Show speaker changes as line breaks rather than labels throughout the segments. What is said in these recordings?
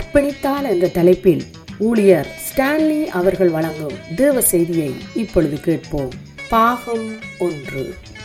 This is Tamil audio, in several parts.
அர்ப்பணித்தால் என்ற தலைப்பில் ஊழியர் ஸ்டான்லி அவர்கள் வழங்கும் தேவ செய்தியை இப்பொழுது கேட்போம் பாகம் ஒன்று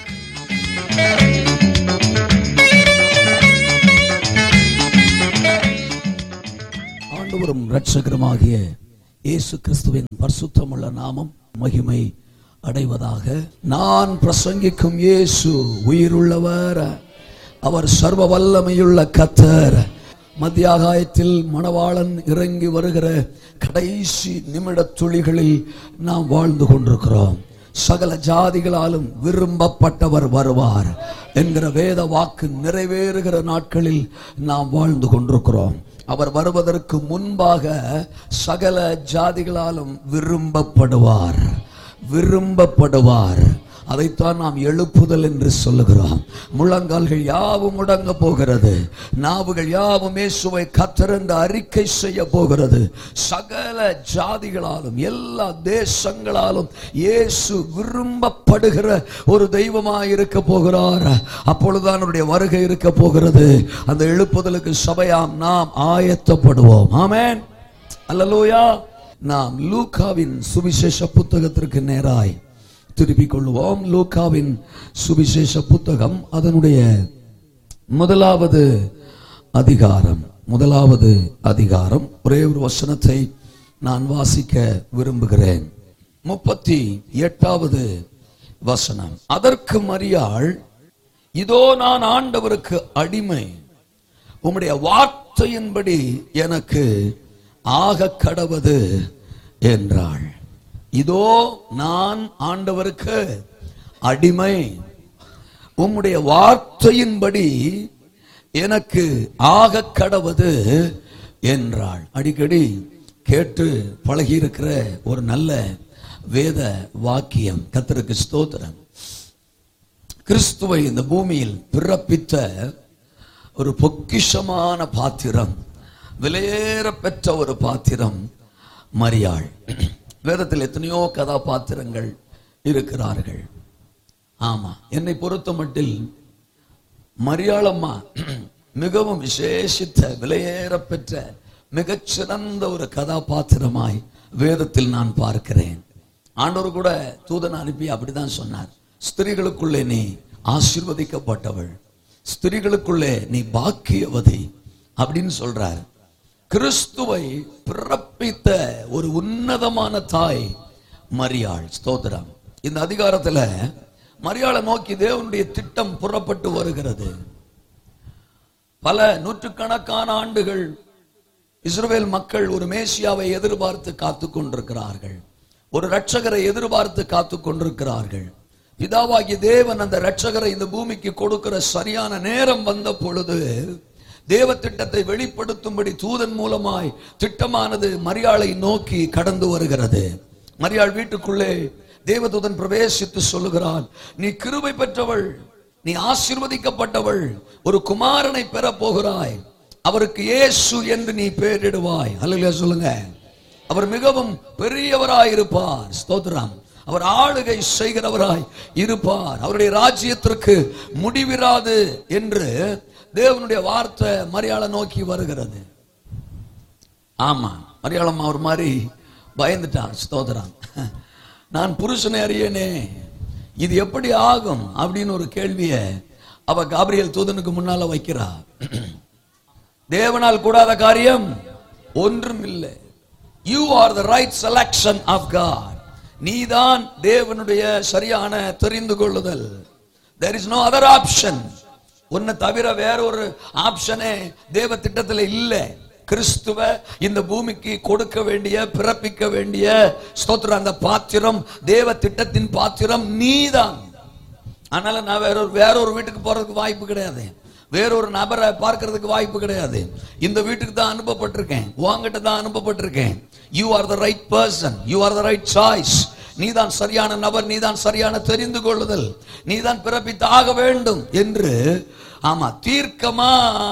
ஆண்டவரும் இரட்சகருமாகிய இயேசு கிறிஸ்துவின் பரிசுத்தமுள்ள நாமம் மகிமை அடைவதாக நான் பிரசங்கிக்கும் இயேசு உயிருள்ளவர் அவர் சர்வ வல்லமையுள்ள கத்தர் மத்தியாகாயத்தில் மணவாளன் இறங்கி வருகிற கடைசி நிமிட துளிகளில் நாம் வாழ்ந்து கொண்டிருக்கிறோம் சகல ஜாதிகளாலும் விரும்பப்பட்டவர் வருவார் என்கிற வேத வாக்கு நிறைவேறுகிற நாட்களில் நாம் வாழ்ந்து கொண்டிருக்கிறோம் அவர் வருவதற்கு முன்பாக சகல ஜாதிகளாலும் விரும்பப்படுவார் விரும்பப்படுவார் அதைத்தான் நாம் எழுப்புதல் என்று சொல்லுகிறோம் முழங்கால்கள் யாவும் முடங்க போகிறது நாவுகள் யாவும் இயேசுவை கத்தர் என்று அறிக்கை செய்ய போகிறது சகல ஜாதிகளாலும் எல்லா தேசங்களாலும் இயேசு விரும்பப்படுகிற ஒரு தெய்வமாய் இருக்க போகிறார் அப்பொழுதுதான் அவருடைய வருகை இருக்க போகிறது அந்த எழுப்புதலுக்கு சபையாம் நாம் ஆயத்தப்படுவோம் ஆமென் அல்லலூயா நாம் லூக்காவின் சுவிசேஷ புத்தகத்திற்கு நேராய் திருப்பிக் கொள்வோம் லூக்காவின் சுவிசேஷ புத்தகம் அதனுடைய முதலாவது அதிகாரம் முதலாவது அதிகாரம் ஒரே ஒரு வசனத்தை நான் வாசிக்க விரும்புகிறேன் முப்பத்தி எட்டாவது வசனம் அதற்கு மரியாள் இதோ நான் ஆண்டவருக்கு அடிமை உம்முடைய வார்த்தையின்படி எனக்கு ஆக கடவது என்றாள் இதோ நான் ஆண்டவருக்கு அடிமை உம்முடைய வார்த்தையின்படி எனக்கு ஆக கடவது என்றாள் அடிக்கடி கேட்டு பழகியிருக்கிற ஒரு நல்ல வேத வாக்கியம் கத்தருக்கு ஸ்தோத்திரம் கிறிஸ்துவை இந்த பூமியில் பிறப்பித்த ஒரு பொக்கிஷமான பாத்திரம் விலையேற பெற்ற ஒரு பாத்திரம் மரியாள் வேதத்தில் எத்தனையோ கதாபாத்திரங்கள் இருக்கிறார்கள் ஆமா என்னை பொறுத்த மட்டில் மரியாளம்மா மிகவும் விசேஷித்த விலையேற பெற்ற மிகச்சிறந்த ஒரு கதாபாத்திரமாய் வேதத்தில் நான் பார்க்கிறேன் ஆண்டவர் கூட தூதன் அனுப்பி அப்படிதான் சொன்னார் ஸ்திரீகளுக்குள்ளே நீ ஆசீர்வதிக்கப்பட்டவள் ஸ்திரீகளுக்குள்ளே நீ பாக்கியவதி அப்படின்னு சொல்றார் கிறிஸ்துவை பிறப்பித்த ஒரு உன்னதமான தாய் மரியாள் ஸ்தோத்திரம் இந்த அதிகாரத்துல மரியாளை நோக்கி தேவனுடைய திட்டம் புறப்பட்டு வருகிறது பல நூற்றுக்கணக்கான ஆண்டுகள் இஸ்ரவேல் மக்கள் ஒரு மேசியாவை எதிர்பார்த்து காத்து கொண்டிருக்கிறார்கள் ஒரு ரட்சகரை எதிர்பார்த்து காத்து கொண்டிருக்கிறார்கள் பிதாவாகிய தேவன் அந்த ரட்சகரை இந்த பூமிக்கு கொடுக்கிற சரியான நேரம் வந்த பொழுது தேவ திட்டத்தை வெளிப்படுத்தும்படி தூதன் மூலமாய் திட்டமானது மரியாளை நோக்கி கடந்து வருகிறது மரியாள் வீட்டுக்குள்ளே தேவதூதன் பிரவேசித்து சொல்லுகிறான் நீ கிருபை பெற்றவள் நீ ஆசிர்வதிக்கப்பட்டவள் ஒரு குமாரனை பெற போகிறாய் அவருக்கு இயேசு என்று நீ பெயரிடுவாய் அல்லையா சொல்லுங்க அவர் மிகவும் பெரியவராய் இருப்பார் ஸ்தோத்திரம் அவர் ஆளுகை செய்கிறவராய் இருப்பார் அவருடைய ராஜ்யத்திற்கு முடிவிராது என்று தேவனுடைய வார்த்தை மரியாதை நோக்கி வருகிறது ஆமா மரியாளம்மா ஒரு மாதிரி பயந்துட்டான் ஸ்தோத்திரம் நான் புருஷனை அறியனே இது எப்படி ஆகும் அப்படின்னு ஒரு கேள்விய அவ காபிரியல் தூதனுக்கு முன்னால வைக்கிறா தேவனால் கூடாத காரியம் ஒன்றும் இல்லை you are the right selection of God நீதான் தேவனுடைய சரியான தெரிந்து கொள்ளுதல் there is no other option உன்னை தவிர வேற ஒரு ஆப்ஷனே தேவ திட்டத்தில் இல்லை கிறிஸ்துவ இந்த பூமிக்கு கொடுக்க வேண்டிய பிறப்பிக்க வேண்டிய ஸ்தோத்திரம் அந்த பாத்திரம் தேவ திட்டத்தின் பாத்திரம் நீதான் அதனால நான் வேற ஒரு வேற ஒரு வீட்டுக்கு போறதுக்கு வாய்ப்பு கிடையாது வேறொரு நபரை பார்க்கிறதுக்கு வாய்ப்பு கிடையாது இந்த வீட்டுக்கு தான் அனுப்பப்பட்டிருக்கேன் உங்ககிட்ட தான் அனுப்பப்பட்டிருக்கேன் you are the right person you are the right choice நீதான் சரியான நபர் நீதான் சரியான தெரிந்து கொள்ளுதல் நீதான் பிறப்பித்தாக வேண்டும் என்று ஆமா தீர்க்கமா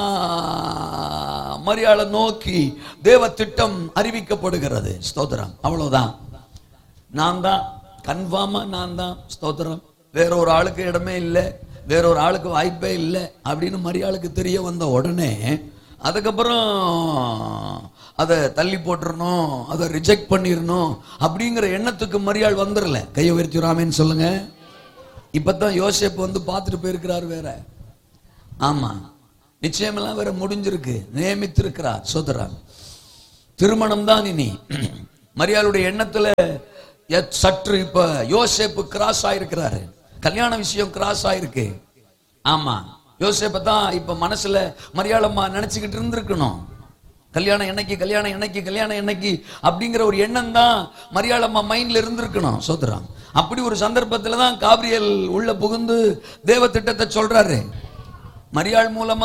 மரியாதை நோக்கி தேவ திட்டம் அறிவிக்கப்படுகிறது ஸ்தோத்திரம் அவ்வளவுதான் நான் தான் கன்ஃபார்மா நான் தான் ஸ்தோத்திரம் வேற ஒரு ஆளுக்கு இடமே இல்லை வேற ஒரு ஆளுக்கு வாய்ப்பே இல்லை அப்படின்னு மரியாளுக்கு தெரிய வந்த உடனே அதுக்கப்புறம் அதை தள்ளி போட்டுறணும் அதை ரிஜெக்ட் பண்ணிடணும் அப்படிங்கிற எண்ணத்துக்கு மரியாள் வந்துடல கையை உயர்த்தி ராமேன்னு சொல்லுங்க இப்பதான் யோசேப்பு வந்து பார்த்துட்டு போயிருக்கிறார் வேற ஆமா நிச்சயமெல்லாம் வேற முடிஞ்சிருக்கு நியமித்திருக்கிறார் சோதரான் திருமணம் தான் இனி மரியாளுடைய எண்ணத்துல எத் சற்று இப்ப யோசேப்பு கிராஸ் ஆயிருக்கிறாரு கல்யாண விஷயம் கிராஸ் ஆயிருக்கு ஆமா யோசேப்பை தான் இப்ப மனசுல மரியாளம்மா நினைச்சுக்கிட்டு இருந்திருக்கணும் கல்யாணம் என்னைக்கு கல்யாணம் என்னைக்கு கல்யாணம் என்னைக்கு அப்படிங்கிற ஒரு எண்ணம் தான் மரியாளம்மா மைண்ட்ல இருந்திருக்கணும் சோதரம் அப்படி ஒரு சந்தர்ப்பத்துல தான் காபிரியல் உள்ள புகுந்து தேவ திட்டத்தை சொல்றாரு மரியாள் மூலமா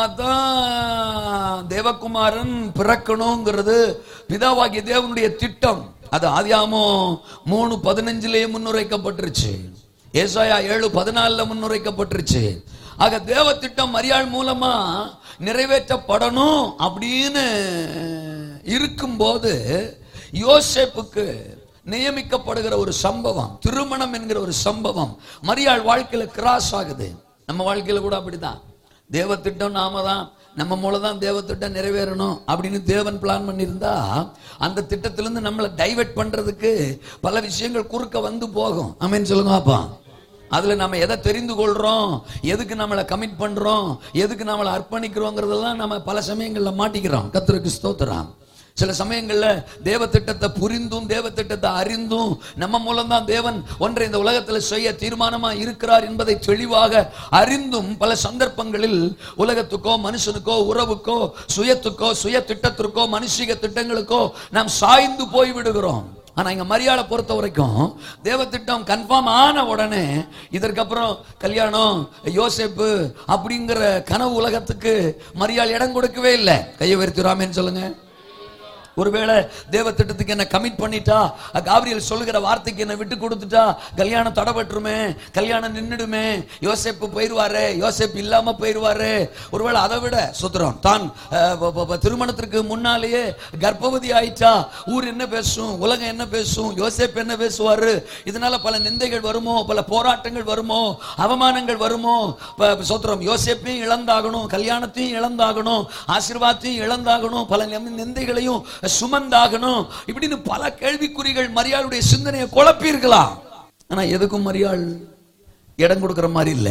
தான் தேவகுமாரன் பிறக்கணுங்கிறது பிதாவாகிய தேவனுடைய திட்டம் அது ஆதியாமோ மூணு பதினஞ்சுலயே முன்னுரைக்கப்பட்டுருச்சு ஏசாயா ஏழு பதினாலுல முன்னுரைக்கப்பட்டுருச்சு ஆக தேவ திட்டம் மரியாள் மூலமா நிறைவேற்றப்படணும் அப்படின்னு இருக்கும்போது யோசேப்புக்கு நியமிக்கப்படுகிற ஒரு சம்பவம் திருமணம் என்கிற ஒரு சம்பவம் மரியாள் வாழ்க்கையில கிராஸ் ஆகுது நம்ம வாழ்க்கையில கூட அப்படிதான் தேவ திட்டம் நாம தான் நம்ம மூலம் தான் தேவ திட்டம் நிறைவேறணும் அப்படின்னு தேவன் பிளான் பண்ணியிருந்தா அந்த திட்டத்திலிருந்து நம்மளை டைவர்ட் பண்றதுக்கு பல விஷயங்கள் குறுக்க வந்து போகும் அமேன்னு சொல்லுங்க அப்பா அதுல நம்ம எதை தெரிந்து கொள்றோம் எதுக்கு நம்மளை கமிட் பண்றோம் எதுக்கு நம்மளை அர்ப்பணிக்கிறோங்கிறதெல்லாம் நம்ம பல சமயங்கள்ல மாட்டிக்கிறோம் கர்த்தருக்கு ஸ்தோத்திரம் சில சமயங்கள்ல தேவ திட்டத்தை புரிந்தும் தேவ திட்டத்தை அறிந்தும் நம்ம மூலம் தான் தேவன் ஒன்றை இந்த உலகத்துல செய்ய தீர்மானமா இருக்கிறார் என்பதை தெளிவாக அறிந்தும் பல சந்தர்ப்பங்களில் உலகத்துக்கோ மனுஷனுக்கோ உறவுக்கோ சுயத்துக்கோ சுய திட்டத்திற்கோ மனுஷிக திட்டங்களுக்கோ நாம் சாய்ந்து போய் விடுகிறோம் ஆனா இங்க மரியாதை பொறுத்த வரைக்கும் தேவ திட்டம் கன்ஃபார்ம் ஆன உடனே இதற்கப்புறம் கல்யாணம் யோசேப்பு அப்படிங்கிற கனவு உலகத்துக்கு மரியாதை இடம் கொடுக்கவே இல்லை கையை உயர்த்திராமேன்னு சொல்லுங்க ஒருவேளை தேவ திட்டத்துக்கு என்ன கமிட் பண்ணிட்டா காபிரியல் சொல்லுகிற வார்த்தைக்கு என்ன விட்டு கொடுத்துட்டா கல்யாணம் தடபட்டுருமே கல்யாணம் நின்னுடுமே யோசேப்பு போயிருவாரு யோசேப்பு இல்லாம போயிருவாரு ஒருவேளை அதை விட சுத்திரம் தான் அஹ், ப- ப- ப- திருமணத்திற்கு முன்னாலேயே கர்ப்பவதி ஆயிட்டா ஊர் என்ன பேசும் உலகம் என்ன பேசும் யோசேப்பு என்ன பேசுவாரு இதனால பல நிந்தைகள் வருமோ பல போராட்டங்கள் வருமோ அவமானங்கள் வருமோ ப- சோத்திரம் யோசேப்பையும் இழந்தாகணும் கல்யாணத்தையும் இழந்தாகணும் ஆசீர்வாதத்தையும் இழந்தாகணும் பல நிம்- நிந்தைகளையும் சுமந்தாகணும் இப்படின்னு பல கேள்விக்குறிகள் மரியாளுடைய சிந்தனையை குழப்பியிருக்கலாம் ஆனா எதுக்கும் மரியாள் இடம் கொடுக்கிற மாதிரி இல்ல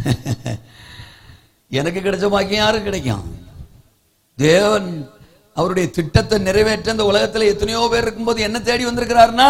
எனக்கு கிடைச்ச பாக்கியம் யாரும் கிடைக்கும் தேவன் அவருடைய திட்டத்தை நிறைவேற்ற இந்த உலகத்துல எத்தனையோ பேர் இருக்கும்போது என்ன தேடி வந்திருக்கிறாருன்னா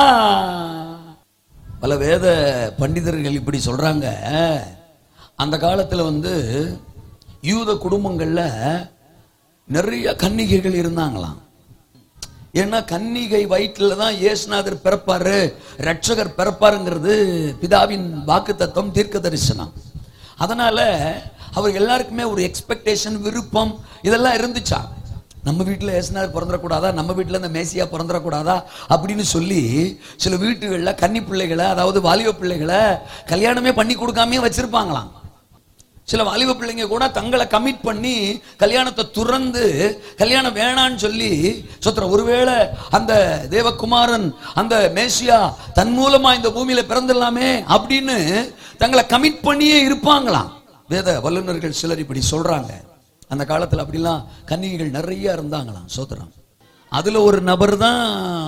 பல வேத பண்டிதர்கள் இப்படி சொல்றாங்க அந்த காலத்துல வந்து யூத குடும்பங்கள்ல நிறைய கன்னிகைகள் இருந்தாங்களாம் ஏன்னா கன்னிகை வயிற்றுல தான் இயேசுநாதர் பிறப்பாரு ரட்சகர் பிறப்பாருங்கிறது பிதாவின் வாக்கு தத்துவம் தீர்க்க தரிசனம் அதனால அவர் எல்லாருக்குமே ஒரு எக்ஸ்பெக்டேஷன் விருப்பம் இதெல்லாம் இருந்துச்சா நம்ம வீட்டில் ஏசுநாதர் பிறந்துடக்கூடாதா நம்ம வீட்டில் இந்த மேசியா பிறந்துடக்கூடாதா அப்படின்னு சொல்லி சில வீட்டுகளில் கன்னி பிள்ளைகளை அதாவது வாலிப பிள்ளைகளை கல்யாணமே பண்ணி கொடுக்காமயே வச்சிருப்பாங்களாம் சில வாலிப பிள்ளைங்க கூட தங்களை கமிட் பண்ணி கல்யாணத்தை துறந்து கல்யாணம் வேணான்னு சொல்லி சொத்துற ஒருவேளை அந்த தேவகுமாரன் அந்த மேசியா தன் மூலமா இந்த பூமியில பிறந்துடலாமே அப்படின்னு தங்களை கமிட் பண்ணியே இருப்பாங்களாம் வேத வல்லுநர்கள் சிலர் இப்படி சொல்றாங்க அந்த காலத்துல அப்படிலாம் கன்னிகைகள் நிறைய இருந்தாங்களாம் சோத்திரம் அதுல ஒரு நபர் தான்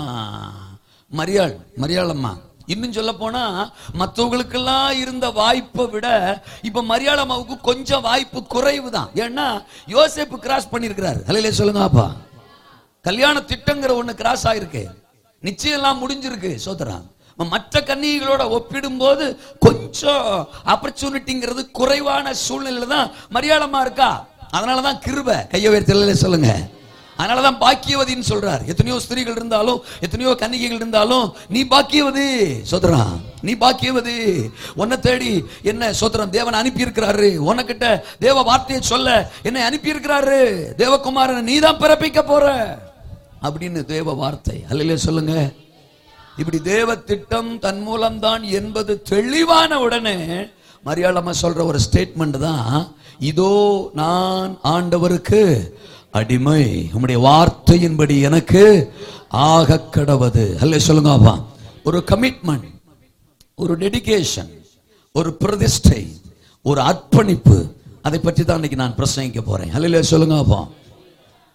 மரியாள் மரியாளம்மா இன்னும் சொல்ல போனா மற்றவங்களுக்கெல்லாம் இருந்த வாய்ப்பை விட இப்ப மரியாளம்மாவுக்கு கொஞ்சம் வாய்ப்பு குறைவு தான் ஏன்னா யோசேப்பு கிராஸ் பண்ணியிருக்கிறாரு அல்லையிலே சொல்லுங்க அப்பா கல்யாண திட்டங்கிற ஒண்ணு கிராஸ் ஆயிருக்கு நிச்சயம் எல்லாம் முடிஞ்சிருக்கு சோதரா மற்ற கன்னிகளோட ஒப்பிடும்போது கொஞ்சம் ஆப்பர்ச்சுனிட்டிங்கிறது குறைவான சூழ்நிலையில தான் மரியாளமா இருக்கா அதனாலதான் கிருப கையை உயர்த்தல சொல்லுங்க அதனாலதான் பாக்கியவதின்னு சொல்றார் எத்தனையோ ஸ்திரீகள் இருந்தாலும் எத்தனையோ கன்னிகைகள் இருந்தாலும் நீ பாக்கியவதி சோதரா நீ பாக்கியவதி உன்னை தேடி என்ன சோதரம் தேவன் அனுப்பி இருக்கிறாரு உனக்கிட்ட தேவ வார்த்தையை சொல்ல என்னை அனுப்பி இருக்கிறாரு தேவகுமாரன் நீ தான் பிறப்பிக்க போற அப்படின்னு தேவ வார்த்தை அல்லையிலே சொல்லுங்க இப்படி தேவ திட்டம் தன் மூலம்தான் என்பது தெளிவான உடனே மரியாளம்மா சொல்ற ஒரு ஸ்டேட்மெண்ட் தான் இதோ நான் ஆண்டவருக்கு அடிமை உம்முடைய வார்த்தையின்படி எனக்கு ஆக கடவது அல்ல சொல்லுங்க அப்பா ஒரு கமிட்மெண்ட் ஒரு டெடிகேஷன் ஒரு பிரதிஷ்டை ஒரு அர்ப்பணிப்பு அதை பற்றி தான் இன்னைக்கு நான் பிரசங்கிக்க போறேன் அல்ல சொல்லுங்க அப்பா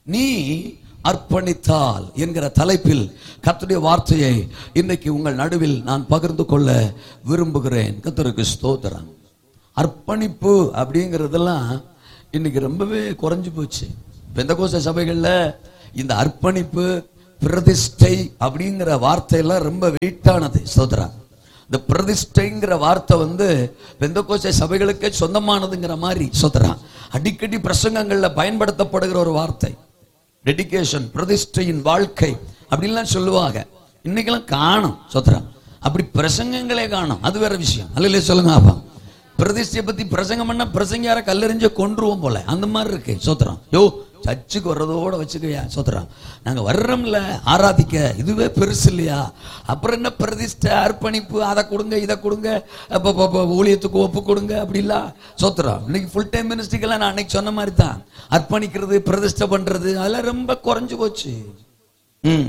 நீ அர்ப்பணித்தால் என்கிற தலைப்பில் கர்த்தருடைய வார்த்தையை இன்னைக்கு உங்கள் நடுவில் நான் பகிர்ந்து கொள்ள விரும்புகிறேன் கர்த்தருக்கு ஸ்தோத்திரம் அர்ப்பணிப்பு அப்படிங்கிறதெல்லாம் இன்னைக்கு ரொம்பவே குறைஞ்சு போச்சு பெந்தகோச சபைகள்ல இந்த அர்ப்பணிப்பு பிரதிஷ்டை அப்படிங்கிற வார்த்தையெல்லாம் ரொம்ப வெயிட்டானது ஸ்தோத்திரம் இந்த பிரதிஷ்டைங்கிற வார்த்தை வந்து பெந்தகோச சபைகளுக்கே சொந்தமானதுங்கிற மாதிரி ஸ்தோத்திரம் அடிக்கடி பிரசங்கங்கள்ல பயன்படுத்தப்படுகிற ஒரு வார்த்தை டெடிகேஷன் பிரதிஷ்டையின் வாழ்க்கை அப்படின்லாம் சொல்லுவாங்க இன்னைக்கெல்லாம் காணும் சொத்துறான் அப்படி பிரசங்கங்களே காணும் அது வேற விஷயம் அல்ல சொல்லுங்க அப்பா பிரதிஷ்டையை பத்தி பிரசங்கம் பண்ண பிரசங்கார கல்லெறிஞ்ச கொன்றுவோம் போல அந்த மாதிரி இருக்கு சோத்திரம் யோ சர்ச்சுக்கு வர்றதோட வச்சுக்கயா சோத்திரம் நாங்க வர்றோம்ல ஆராதிக்க இதுவே பெருசு இல்லையா அப்புறம் என்ன பிரதிஷ்டை அர்ப்பணிப்பு அதை கொடுங்க இதை கொடுங்க அப்ப, அப்ப, அப்ப, ஊழியத்துக்கு ஒப்பு கொடுங்க அப்படிலாம் சோத்திரம் இன்னைக்கு ஃபுல் டைம் மினிஸ்ட்ரிக்கெல்லாம் நான் அன்னைக்கு சொன்ன மாதிரி தான் அர்ப்பணிக்கிறது பிரதிஷ்டை பண்றது அதெல்லாம் ரொம்ப குறைஞ்சு போச்சு ம்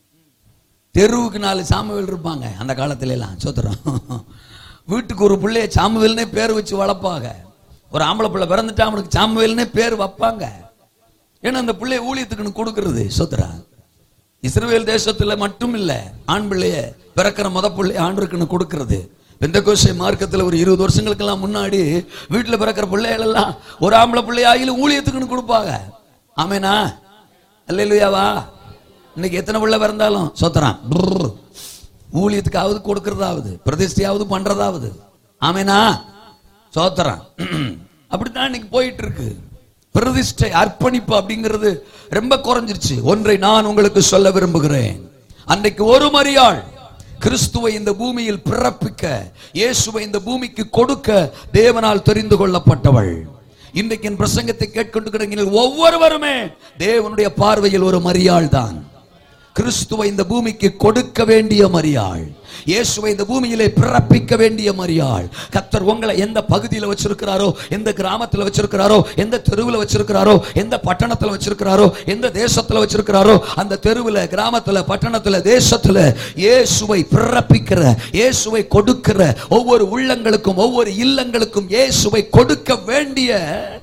தெருவுக்கு நாலு சாமுவேல் இருப்பாங்க அந்த காலத்துல எல்லாம் சோத்திரம் வீட்டுக்கு ஒரு பிள்ளைய சாமுவேல்னே பேர் வச்சு வளர்ப்பாங்க ஒரு ஆம்பளை பிள்ளை பிறந்துட்டா அவனுக்கு சாமுவேல்னே பேர் வைப்பாங்க ஏன்னா அந்த பிள்ளைய ஊழியத்துக்குன்னு கொடுக்கறது சோத்திரா இஸ்ரவேல் தேசத்துல மட்டும் இல்ல ஆண் பிள்ளைய பிறக்கிற முத பிள்ளை ஆண்டுக்குன்னு கொடுக்கறது பெந்தகோசை மார்க்கத்துல ஒரு இருபது வருஷங்களுக்கெல்லாம் முன்னாடி வீட்டுல பிறக்கிற பிள்ளைகள் எல்லாம் ஒரு ஆம்பளை பிள்ளையாயிலும் ஊழியத்துக்குன்னு கொடுப்பாங்க ஆமேனா அல்லையாவா இன்னைக்கு எத்தனை பிள்ளை பிறந்தாலும் சொத்துறான் புர்ர். ஊழியத்துக்காவது கொடுக்கறதாவது பிரதிஷ்டையாவது பண்றதாவது ஆமேனா சோத்திரம் அப்படித்தான் இன்னைக்கு போயிட்டு இருக்கு பிரதிஷ்டை அர்ப்பணிப்பு அப்படிங்கிறது ரொம்ப குறைஞ்சிருச்சு ஒன்றை நான் உங்களுக்கு சொல்ல விரும்புகிறேன் அன்னைக்கு ஒரு மரியாள் கிறிஸ்துவை இந்த பூமியில் பிறப்பிக்க இயேசுவை இந்த பூமிக்கு கொடுக்க தேவனால் தெரிந்து கொள்ளப்பட்டவள் இன்றைக்கு என் பிரசங்கத்தை கேட்கொண்டு ஒவ்வொருவருமே தேவனுடைய பார்வையில் ஒரு மரியாள் தான் கிறிஸ்துவை இந்த பூமிக்கு கொடுக்க வேண்டிய மரியாள் இயேசுவை இந்த பூமியிலே பிறப்பிக்க வேண்டிய மரியாள் கத்தர் உங்களை எந்த பகுதியில் வச்சிருக்கிறாரோ எந்த கிராமத்தில் வச்சிருக்கிறாரோ எந்த தெருவில் வச்சிருக்கிறாரோ எந்த பட்டணத்தில் வச்சிருக்கிறாரோ எந்த தேசத்தில் வச்சிருக்கிறாரோ அந்த தெருவில் கிராமத்தில் பட்டணத்தில் தேசத்தில் இயேசுவை பிறப்பிக்கிற இயேசுவை கொடுக்கிற ஒவ்வொரு உள்ளங்களுக்கும் ஒவ்வொரு இல்லங்களுக்கும் இயேசுவை கொடுக்க வேண்டிய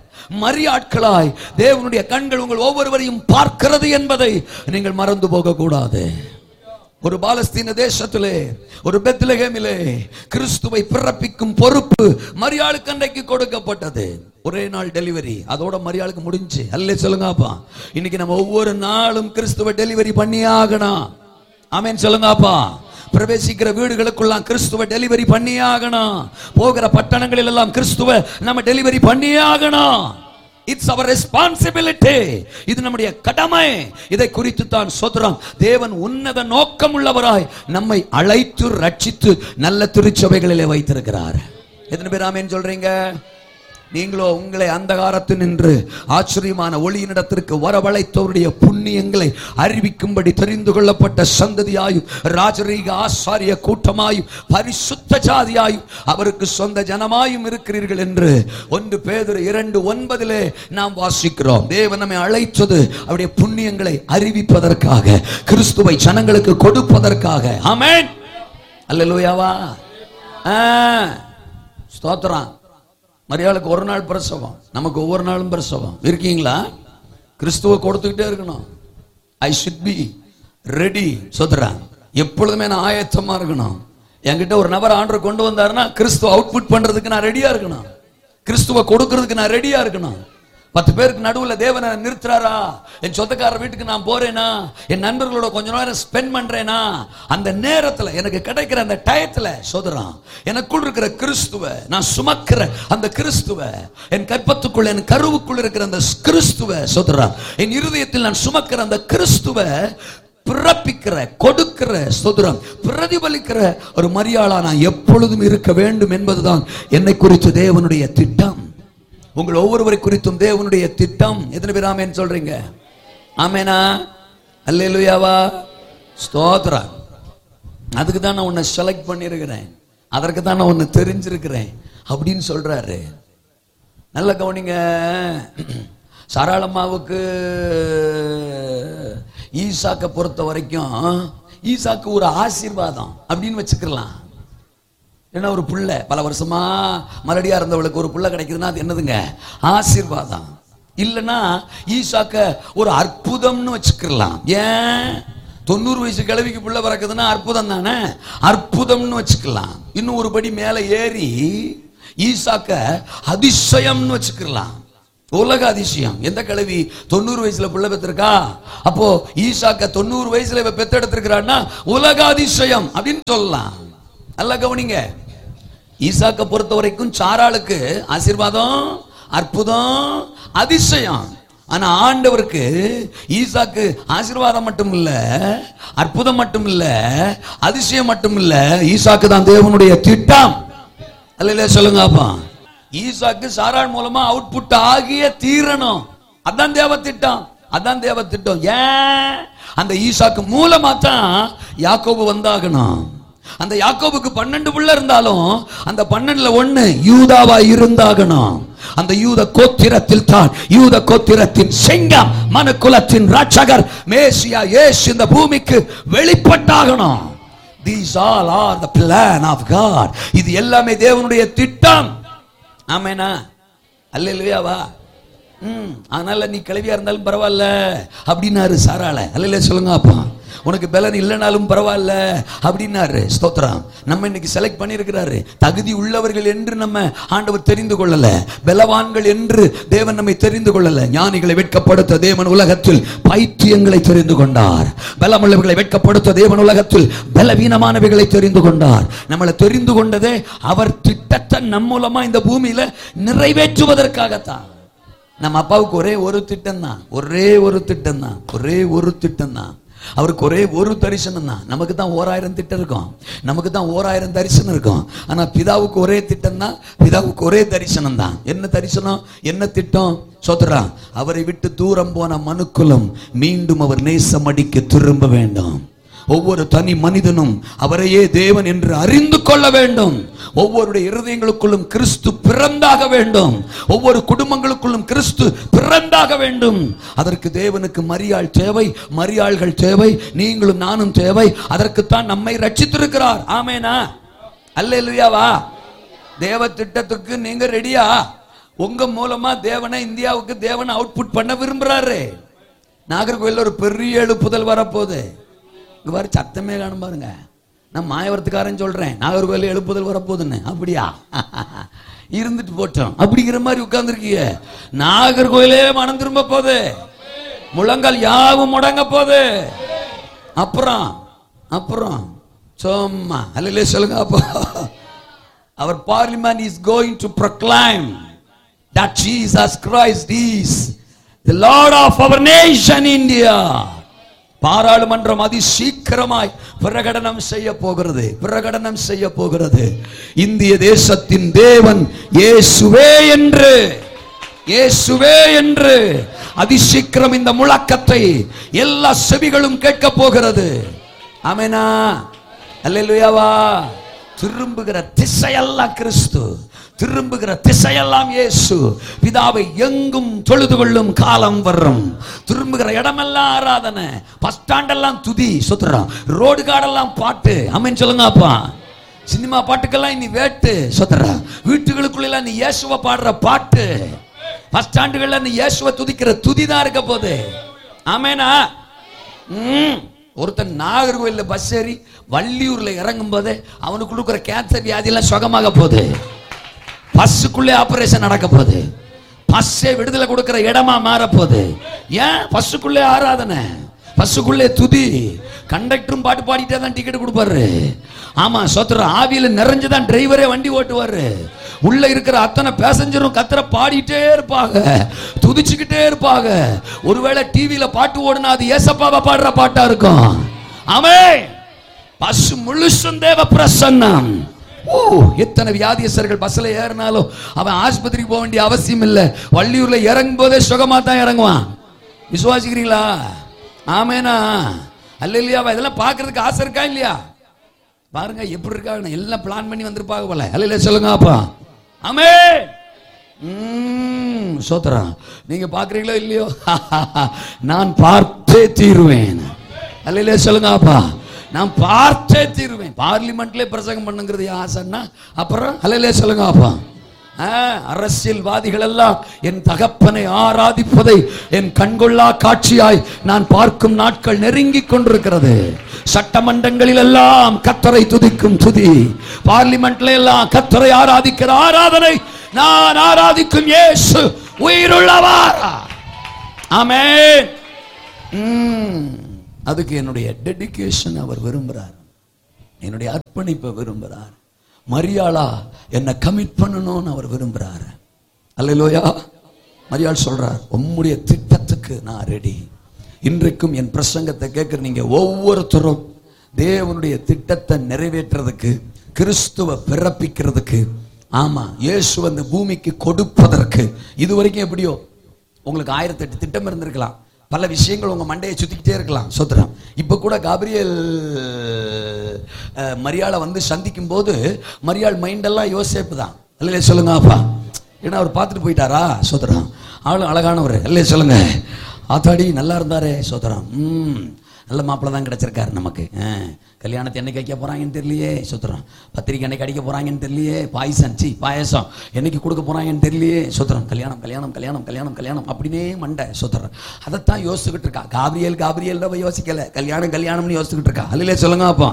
மரியாட்களாய் தேவனுடைய கண்கள் உங்கள் ஒவ்வொருவரையும் பார்க்கிறது என்பதை நீங்கள் மறந்து போக கூடாது ஒரு பாலஸ்தீன தேசத்திலே ஒரு பெத்லகேமிலே கிறிஸ்துவை பிறப்பிக்கும் பொறுப்பு மரியாளுக்கு அன்றைக்கு கொடுக்கப்பட்டது ஒரே நாள் டெலிவரி அதோட மரியாளுக்கு முடிஞ்சு அல்லே சொல்லுங்கப்பா இன்னைக்கு நம்ம ஒவ்வொரு நாளும் கிறிஸ்துவை டெலிவரி பண்ணி ஆகணும் ஆமென் சொல்லுங்கப்பா பிரவேசிக்கிற வீடுகளுக்குள்ளாம் கிறிஸ்துவ டெலிவரி பண்ணியே ஆகணும் போகிற பட்டணங்களில் எல்லாம் கிறிஸ்துவ நம்ம டெலிவரி பண்ணியே ஆகணும் இட்ஸ் அவர் ரெஸ்பான்சிபிலிட்டி இது நம்முடைய கடமை இதை குறித்து தான் சொல்றோம் தேவன் உன்னத நோக்கம் உள்ளவராய் நம்மை அழைத்து ரட்சித்து நல்ல திருச்சபைகளிலே வைத்திருக்கிறார் எத்தனை பேர் ஆமேன்னு சொல்றீங்க நீங்களோ உங்களை அந்தகாரத்து நின்று ஆச்சரியமான ஒளியினிடத்திற்கு வரவழைத்தவருடைய புண்ணியங்களை அறிவிக்கும்படி தெரிந்து கொள்ளப்பட்ட சந்ததியாயும் ராஜரீக ஆசாரிய கூட்டமாயும் பரிசுத்த ஜாதியாயும் அவருக்கு சொந்த ஜனமாயும் இருக்கிறீர்கள் என்று ஒன்று பேதுரு இரண்டு ஒன்பதிலே நாம் வாசிக்கிறோம் தேவன் நம்மை அழைத்தது அவருடைய புண்ணியங்களை அறிவிப்பதற்காக கிறிஸ்துவை ஜனங்களுக்கு கொடுப்பதற்காக ஆமென் அல்லேலூயாவா ஆ ஸ்தோத்திரம் மரியாளுக்கு ஒரு நாள் பிரசவம் நமக்கு ஒவ்வொரு நாளும் பிரசவம் இருக்கீங்களா கிறிஸ்துவ கொடுத்துக்கிட்டே இருக்கணும் ஐ ஷுட் பி ரெடி சொத்துறா எப்பொழுதுமே நான் ஆயத்தமா இருக்கணும் என்கிட்ட ஒரு நபர் ஆண்டர் கொண்டு வந்தாருன்னா கிறிஸ்துவ அவுட்புட் பண்றதுக்கு நான் ரெடியா இருக்கணும் கிறிஸ்துவ கொடுக்கறதுக்கு நான் ரெடியா இருக்கணும் பத்து பேருக்கு நடுவுல தேவனை நிறுத்துறாரா என் சொந்தக்காரர் வீட்டுக்கு நான் போறேனா என் நண்பர்களோட கொஞ்ச நேரம் ஸ்பெண்ட் பண்றேனா அந்த நேரத்துல எனக்கு கிடைக்கிற அந்த டயத்துல சோதரான் எனக்குள் இருக்கிற கிறிஸ்துவ நான் சுமக்கிற அந்த கிறிஸ்துவ என் கற்பத்துக்குள்ள என் கருவுக்குள் இருக்கிற அந்த கிறிஸ்துவ சோதரான் என் இருதயத்தில் நான் சுமக்கிற அந்த கிறிஸ்துவ பிறப்பிக்கிற கொடுக்கிற சுதந்திரம் பிரதிபலிக்கிற ஒரு மரியாளா நான் எப்பொழுதும் இருக்க வேண்டும் என்பதுதான் என்னை குறித்து தேவனுடைய திட்டம் உங்கள் ஒவ்வொருவரை குறித்தும் தேவனுடைய திட்டம் எத்தனை பேர் ஆமேன்னு சொல்றீங்க ஆமேனா அல்லேலுயாவா ஸ்தோத்ரா அதுக்கு தான் நான் உன்னை செலக்ட் பண்ணியிருக்கிறேன் அதற்கு தான் நான் உன்னை தெரிஞ்சிருக்கிறேன் அப்படின்னு சொல்றாரு நல்ல கவனிங்க சாராளம்மாவுக்கு ஈசாக்க பொறுத்த வரைக்கும் ஈசாக்கு ஒரு ஆசீர்வாதம் அப்படின்னு வச்சுக்கலாம் ஏன்னா ஒரு புள்ள பல வருஷமா மலடியா இருந்தவளுக்கு ஒரு புள்ள கிடைக்குதுன்னா அது என்னதுங்க ஆசீர்வாதம் இல்லைன்னா ஈசாக்க ஒரு அற்புதம்னு வச்சுக்கலாம் ஏன் தொண்ணூறு வயசு கிழவிக்கு புள்ள பிறக்குதுன்னா அற்புதம் தானே அற்புதம்னு வச்சுக்கலாம் இன்னும் ஒரு படி மேலே ஏறி ஈசாக்க அதிசயம்னு வச்சுக்கலாம் உலக அதிசயம் எந்த கிழவி தொண்ணூறு வயசுல புள்ள பெற்றிருக்கா அப்போ ஈசாக்க தொண்ணூறு வயசுல இவ பெத்தெடுத்திருக்கிறான்னா உலக அதிசயம் அப்படின்னு சொல்லலாம் நல்லா கவனிங்க ஈசாக்க பொறுத்த வரைக்கும் சாராளுக்கு ஆசீர்வாதம் அற்புதம் அதிசயம் ஆனா ஆண்டவருக்கு ஈசாக்கு ஆசீர்வாதம் மட்டும் இல்ல அற்புதம் மட்டும் இல்ல அதிசயம் மட்டும் இல்ல ஈசாக்கு தான் தேவனுடைய திட்டம் அல்ல சொல்லுங்க அப்பா ஈசாக்கு சாராள் மூலமா அவுட்புட் ஆகிய தீரணும் அதான் தேவ திட்டம் அதான் தேவ திட்டம் ஏன் அந்த ஈசாக்கு மூலமா தான் யாக்கோபு வந்தாகணும் அந்த யாக்கோபுக்கு பன்னெண்டு புள்ள இருந்தாலும் அந்த பன்னெண்டுல ஒண்ணு யூதாவா இருந்தாகணும் அந்த யூத கோத்திரத்தில் தான் யூத கோத்திரத்தின் சிங்கம் மனுக்குலத்தின் ராட்சகர் மேசியா ஏசு இந்த பூமிக்கு வெளிப்பட்டாகணும் these all are the plan of God இது எல்லாமே தேவனுடைய திட்டம் ஆமேனா அல்லையாவா ம் அதனால நீ கிளவியா இருந்தாலும் பரவாயில்ல அப்படின்னாரு சாராள அல்ல சொல்லுங்க அப்பா உனக்கு பலன் இல்லைனாலும் பரவாயில்ல அப்படின்னாரு ஸ்தோத்திரம் நம்ம இன்னைக்கு செலக்ட் பண்ணியிருக்கிறாரு தகுதி உள்ளவர்கள் என்று நம்ம ஆண்டவர் தெரிந்து கொள்ளல பலவான்கள் என்று தேவன் நம்மை தெரிந்து கொள்ளல ஞானிகளை வெட்கப்படுத்த தேவன் உலகத்தில் பைத்தியங்களை தெரிந்து கொண்டார் பலமுள்ளவர்களை வெட்கப்படுத்த தேவன் உலகத்தில் பலவீனமானவைகளை தெரிந்து கொண்டார் நம்மளை தெரிந்து கொண்டதே அவர் திட்டத்தை நம் மூலமா இந்த பூமியில நிறைவேற்றுவதற்காகத்தான் நம்ம அப்பாவுக்கு ஒரே ஒரு திட்டம் தான் ஒரே ஒரு திட்டம் தான் ஒரே ஒரு திட்டம் தான் அவருக்கு ஒரே ஒரு தரிசனம் தான் நமக்கு தான் ஓராயிரம் திட்டம் இருக்கும் நமக்கு தான் ஓராயிரம் தரிசனம் இருக்கும் ஆனா பிதாவுக்கு ஒரே திட்டம் தான் பிதாவுக்கு ஒரே தரிசனம் தான் என்ன தரிசனம் என்ன திட்டம் சோதரா அவரை விட்டு தூரம் போன மனுக்குலம் மீண்டும் அவர் நேசம் அடிக்க திரும்ப வேண்டும் ஒவ்வொரு தனி மனிதனும் அவரையே தேவன் என்று அறிந்து கொள்ள வேண்டும் ஒவ்வொருடைய இருதயங்களுக்குள்ளும் கிறிஸ்து பிறந்தாக வேண்டும் ஒவ்வொரு குடும்பங்களுக்குள்ளும் கிறிஸ்து பிறந்தாக வேண்டும் அதற்கு தேவனுக்கு மரியாள் தேவை மரியாள்கள் தேவை நீங்களும் நானும் தேவை அதற்குத்தான் நம்மை ரட்சித்திருக்கிறார் ஆமேனா அல்லேலுயாவா தேவ திட்டத்துக்கு நீங்க ரெடியா உங்க மூலமா தேவனை இந்தியாவுக்கு தேவனை அவுட்புட் பண்ண விரும்புறாரு நாகர்கோயில்ல ஒரு பெரிய எழுப்புதல் வரப்போகுது இங்க பாரு சத்தமே காணும் பாருங்க நான் மாயவரத்துக்காரன் சொல்றேன் நாகர்கோயில் எழுப்புதல் வரப்போகுதுன்னு அப்படியா இருந்துட்டு போட்டோம் அப்படிங்கிற மாதிரி உட்கார்ந்துருக்கீங்க நாகர்கோயிலே மனம் திரும்ப போகுது முழங்கால் யாவும் முடங்க போகுது அப்புறம் அப்புறம் சும்மா அல்ல சொல்லுங்க அப்போ அவர் parliament is going to proclaim that Jesus Christ is the Lord of our nation India. பாராளுமன்றம் அதி சீக்கிரமாய் பிரகடனம் செய்ய போகிறது பிரகடனம் செய்ய போகிறது இந்திய தேசத்தின் தேவன் இயேசுவே என்று இயேசுவே என்று அதிசீக்கிரம் இந்த முழக்கத்தை எல்லா செவிகளும் கேட்க போகிறது ஆமெனா அல்லேலூயாவா திரும்புகிற திசையெல்லாம் கிறிஸ்து திரும்புகிற திசையெல்லாம் இயேசு பிதாவை எங்கும் தொழுது கொள்ளும் காலம் வரும் திரும்புகிற இடமெல்லாம் ஆராதனை பஸ் ஸ்டாண்டெல்லாம் துதி சுத்துறோம் ரோடு காடெல்லாம் பாட்டு அம்மன் சொல்லுங்க அப்பா சினிமா பாட்டுக்கெல்லாம் இனி வேட்டு சுத்துறா வீட்டுகளுக்குள்ள நீ இயேசுவை பாடுற பாட்டு பஸ் ஸ்டாண்டுகள்ல நீ இயேசுவை துதிக்கிற துதி தான் இருக்க போகுது ஆமேனா ம். ஒருத்தன் நாகர்கோயில்ல பஸ் ஏறி வள்ளியூர்ல இறங்கும் போதே அவனுக்கு கொடுக்குற கேன்சர் வியாதியெல்லாம் சுகமாக போகுது பஸ்ஸுக்குள்ளே ஆபரேஷன் நடக்க போகுது பஸ்ஸே விடுதலை கொடுக்கிற இடமா மாற போகுது ஏன் பஸ்ஸுக்குள்ளே ஆராதனை பஸ்ஸுக்குள்ளே துதி கண்டக்டரும் பாட்டு பாடிட்டே தான் டிக்கெட் கொடுப்பாரு ஆமா சோத்திரம் ஆவியில நிறைஞ்சுதான் டிரைவரே வண்டி ஓட்டுவாரு உள்ள இருக்கிற அத்தனை பேசஞ்சரும் கத்தரை பாடிட்டே இருப்பாங்க துதிச்சுக்கிட்டே இருப்பாங்க ஒருவேளை டிவியில பாட்டு ஓடுனா அது ஏசப்பாவை பாடுற பாட்டா இருக்கும் ஆமே பஸ் முழுசும் தேவ பிரசன்னம் ஓ எத்தனை வியாதியஸ்தர்கள் பஸ்ல ஏறினாலும் அவன் ஆஸ்பத்திரிக்கு போக வேண்டிய அவசியம் இல்லை வள்ளியூர்ல இறங்கும் போதே சுகமா தான் இறங்குவான் விசுவாசிக்கிறீங்களா ஆமேனா அல்ல இல்லையா இதெல்லாம் பார்க்கிறதுக்கு ஆசை இருக்கா இல்லையா பாருங்க எப்படி இருக்காங்க எல்லாம் பிளான் பண்ணி வந்திருப்பாங்க போல அல்ல இல்லையா சொல்லுங்க அப்பா ஆமே ம், சோத்திரம் நீங்க பாக்குறீங்களோ இல்லையோ நான் பார்த்தே தீருவேன் அல்ல இல்லையா சொல்லுங்க அப்பா நான் பார்த்தே தீருவேன் பார்லிமெண்ட்ல பிரசங்கம் பண்ணுங்கிறது என் ஆசைன்னா அப்புறம் அல்ல இல்லையா சொல்லுங்க அப்பா ஆ, அரசியல்வாதிகள் எல்லாம் என் தகப்பனை ஆராதிப்பதை என் கண்கொள்ளா காட்சியாய் நான் பார்க்கும் நாட்கள் நெருங்கிக் கொண்டிருக்கிறது சட்டமன்றங்களில் எல்லாம் கத்தரை துதிக்கும் துதி பார்லிமெண்ட்ல எல்லாம் கத்தரை ஆராதிக்கிற ஆராதனை நான் ஆராதிக்கும் இயேசு உயிருள்ளவாரா ஆமென் ம், அதுக்கு என்னுடைய டெடிகேஷன் அவர் விரும்புறார் என்னுடைய அர்ப்பணிப்பை விரும்புறார் மரியாளா என்ன கமிட் பண்ணணும்னு அவர் விரும்புறார் அல்லையா மரியாள் சொல்றார் உம்முடைய திட்டத்துக்கு நான் ரெடி இன்றைக்கும் என் பிரசங்கத்தை கேட்கிற நீங்க ஒவ்வொருத்தரும் தேவனுடைய திட்டத்தை நிறைவேற்றுறதுக்கு கிறிஸ்துவ பிறப்பிக்கிறதுக்கு ஆமா இயேசு அந்த பூமிக்கு கொடுப்பதற்கு இது வரைக்கும் எப்படியோ உங்களுக்கு ஆயிரத்தி எட்டு திட்டம் இருந்திருக்கலாம் பல விஷயங்கள் உங்க மண்டையை சுத்திக்கிட்டே இருக்கலாம் சோத்திரம் இப்ப கூட காபிரியல் அஹ், மரியாளை வந்து சந்திக்கும் போது மரியாள் மைண்டெல்லாம் யோசேப்பு தான் இல்லையே சொல்லுங்க அப்பா ஏன்னா அவர் பார்த்துட்டு போயிட்டாரா சோத்திரம் ஆளும் அழகானவர் இல்லையே சொல்லுங்க ஆத்தாடி நல்லா இருந்தாரே சோத்திரம் ம் நல்ல மாப்பிள்ளை தான் கிடைச்சிருக்காரு நமக்கு ஆ, கல்யாணத்தை என்னைக்கு வைக்க போறாங்கன்னு தெரியலையே சுத்துறோம் பத்திரிக்கை என்னைக்கு அடிக்க போறாங்கன்னு தெரியலையே பாயசம் சி பாயசம் என்னைக்கு கொடுக்க போறாங்கன்னு தெரியலையே சுத்துறோம் கல்யாணம் கல்யாணம் கல்யாணம் கல்யாணம் கல்யாணம் அப்படின்னே மண்டை சுத்துறோம் அதைத்தான் யோசிச்சுக்கிட்டு இருக்கா காபிரியல் காபிரியல் அவ யோசிக்கல கல்யாணம் கல்யாணம்னு யோசிச்சுக்கிட்டு இருக்கா அல்லையே சொல்லுங்க அப்போ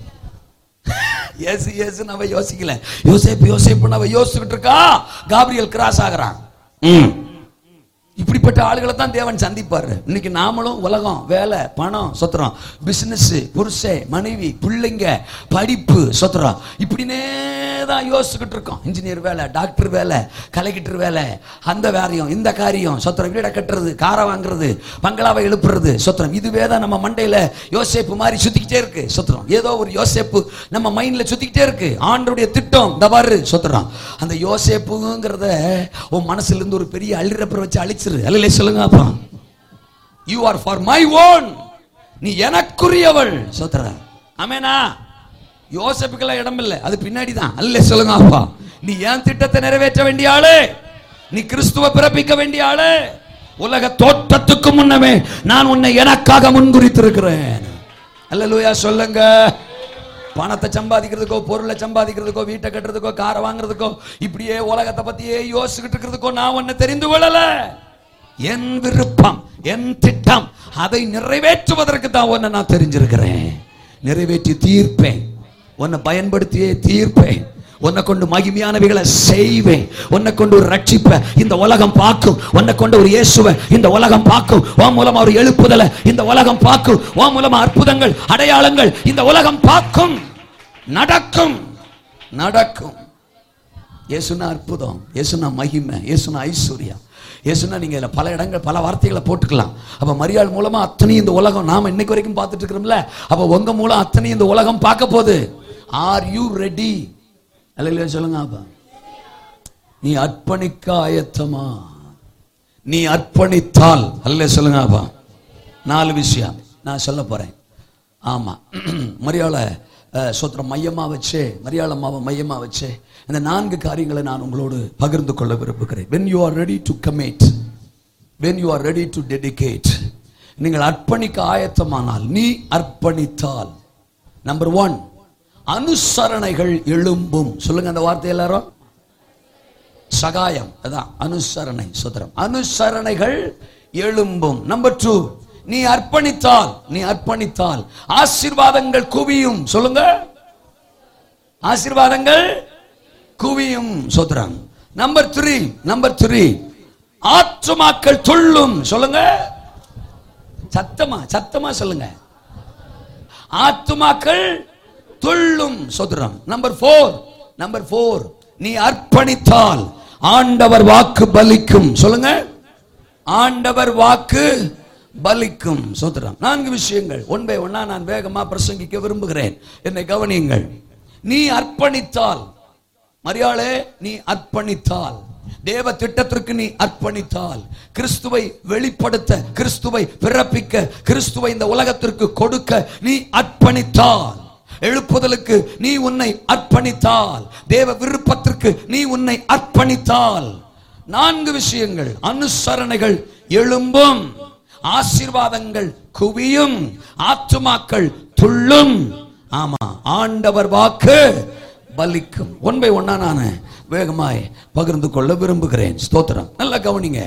ஏசு ஏசுன்னு அவ யோசிக்கல யோசேப்பு யோசேப்புன்னு அவ யோசிச்சுக்கிட்டு இருக்கா காபிரியல் கிராஸ் ஆகுறான் ம் இப்படிப்பட்ட ஆளுகளை தான் தேவன் சந்திப்பாரு இன்னைக்கு நாமளும் உலகம் வேலை பணம் சொத்துறோம் பிசினஸ் புருஷ மனைவி பிள்ளைங்க படிப்பு சொத்துறோம் இப்படினே தான் யோசிச்சுக்கிட்டு இருக்கோம் இன்ஜினியர் வேலை டாக்டர் வேலை கலெக்டர் வேலை அந்த காரியம் இந்த காரியம் சொத்துறோம் வீடை கட்டுறது காரை வாங்குறது பங்களாவை எழுப்புறது சொத்துறோம் இதுவே தான் நம்ம மண்டையில யோசேப்பு மாதிரி சுத்திக்கிட்டே இருக்கு சொத்துறோம் ஏதோ ஒரு யோசேப்பு நம்ம மைண்ட்ல சுத்திக்கிட்டே இருக்கு ஆண்டருடைய திட்டம் இந்த பாரு சொத்துறோம் அந்த யோசேப்புங்கிறத உன் மனசுல இருந்து ஒரு பெரிய அள்ளிறப்பரை வச்சு அழிச்சிரு அல்ல சொல்லுங்க அப்பா you are for my own நீ எனக்குரியவள் சொத்துற ஆமேனா யோசேப்புக்கெல்லாம் இடம் இல்லை அது பின்னாடி தான் அல்ல சொல்லுங்க அப்பா நீ என் திட்டத்தை நிறைவேற்ற வேண்டிய ஆளு நீ கிறிஸ்துவ பிறப்பிக்க வேண்டிய ஆளு உலக தோற்றத்துக்கு முன்னமே நான் உன்னை எனக்காக முன்குறித்திருக்கிறேன் அல்லேலூயா சொல்லுங்க பணத்தை சம்பாதிக்கிறதுக்கோ பொருளை சம்பாதிக்கிறதுக்கோ வீட்டை கட்டுறதுக்கோ காரை வாங்குறதுக்கோ இப்படியே உலகத்தை பத்தியே யோசிச்சுக்கிட்டு இருக்கிறதுக்கோ நான் உன்னை தெரிந்து கொள்ளல என் விருப்பம் என் திட்டம் அதை நிறைவேற்றுவதற்கு தான் உன்னை நான் தெரிஞ்சிருக்கிறேன் நிறைவேற்றி தீர்ப்பேன் உன்னை பயன்படுத்தியே தீர்ப்பேன் உன்னை கொண்டு மகிமையானவைகளை செய்வேன் உன்னை கொண்டு ஒரு ரட்சிப்ப இந்த உலகம் பார்க்கும் உன்னை கொண்டு ஒரு இயேசுவை இந்த உலகம் பார்க்கும் உன் மூலமா ஒரு எழுப்புதலை இந்த உலகம் பார்க்கும் உன் மூலமா அற்புதங்கள் அடையாளங்கள் இந்த உலகம் பார்க்கும் நடக்கும் நடக்கும் இயேசுனா அற்புதம் இயேசுனா மகிமை இயேசுனா ஐஸ்வர்யம் இயேசுனா நீங்க இதுல பல இடங்கள் பல வார்த்தைகளை போட்டுக்கலாம் அப்ப மரியாள் மூலமா அத்தனையும் இந்த உலகம் நாம இன்னைக்கு வரைக்கும் பார்த்துட்டு இருக்கிறோம்ல அப்ப உங்க மூலம் அத்தனையும் இந்த உலகம் பார்க்க போகுது ஆர் யூ ரெடி அல்ல சொல்லுங்க அப்பா நீ அர்ப்பணிக்க ஆயத்தமா நீ அர்ப்பணித்தால் அல்ல சொல்லுங்க அப்பா நாலு விஷயம் நான் சொல்ல போறேன் ஆமா மரியாளை அஹ், சோத்திரம் மையமா வச்சு மரியாள் அம்மாவை மையமா வச்சு இந்த நான்கு காரியங்களை நான் உங்களோடு பகிர்ந்து கொள்ள விரும்புகிறேன் when you are ready to commit when you are ready to dedicate நீங்கள் அர்ப்பணிக்க ஆயத்தமானால் நீ அர்ப்பணித்தால் நம்பர் ஒன் அனுசரணைகள் எழும்பும் சொல்லுங்க அந்த வார்த்தை எல்லாரும் சகாயம் அதான் அனுசரணை சுதரம் அனுசரணைகள் எழும்பும் நம்பர் டூ நீ அர்ப்பணித்தால் நீ அர்ப்பணித்தால் ஆசீர்வாதங்கள் குவியும் சொல்லுங்க ஆசீர்வாதங்கள் குவியும் சோதரம் நம்பர் த்ரீ நம்பர் த்ரீ ஆத்துமாக்கள் துள்ளும் சொல்லுங்க சத்தமா சத்தமா சொல்லுங்க ஆத்துமாக்கள் துள்ளும் சோதரம் நம்பர் ஃபோர் நம்பர் ஃபோர் நீ அர்ப்பணித்தால் ஆண்டவர் வாக்கு பலிக்கும் சொல்லுங்க ஆண்டவர் வாக்கு பலிக்கும் சோதரம் நான்கு விஷயங்கள் ஒன் பை ஒன்னா நான் வேகமா பிரசங்கிக்க விரும்புகிறேன் என்னை கவனியுங்கள் நீ அர்ப்பணித்தால் மரியாளே நீ அர்ப்பணித்தால் தேவ திட்டத்திற்கு நீ அர்ப்பணித்தால் கிறிஸ்துவை வெளிப்படுத்த கிறிஸ்துவை பிறப்பிக்க கிறிஸ்துவை இந்த உலகத்திற்கு கொடுக்க நீ அர்ப்பணித்தால் எழுப்புதலுக்கு நீ உன்னை அர்ப்பணித்தால் தேவ விருப்பத்திற்கு நீ உன்னை அர்ப்பணித்தால் நான்கு விஷயங்கள் அனுசரணைகள் எழும்பும் ஆசீர்வாதங்கள் குவியும் ஆத்துமாக்கள் துள்ளும் ஆமா ஆண்டவர் வாக்கு பலிக்கும் ஒன் பை ஒன்னா நான் வேகமாய் பகிர்ந்து கொள்ள விரும்புகிறேன் ஸ்தோத்திரம் நல்லா கவனிங்க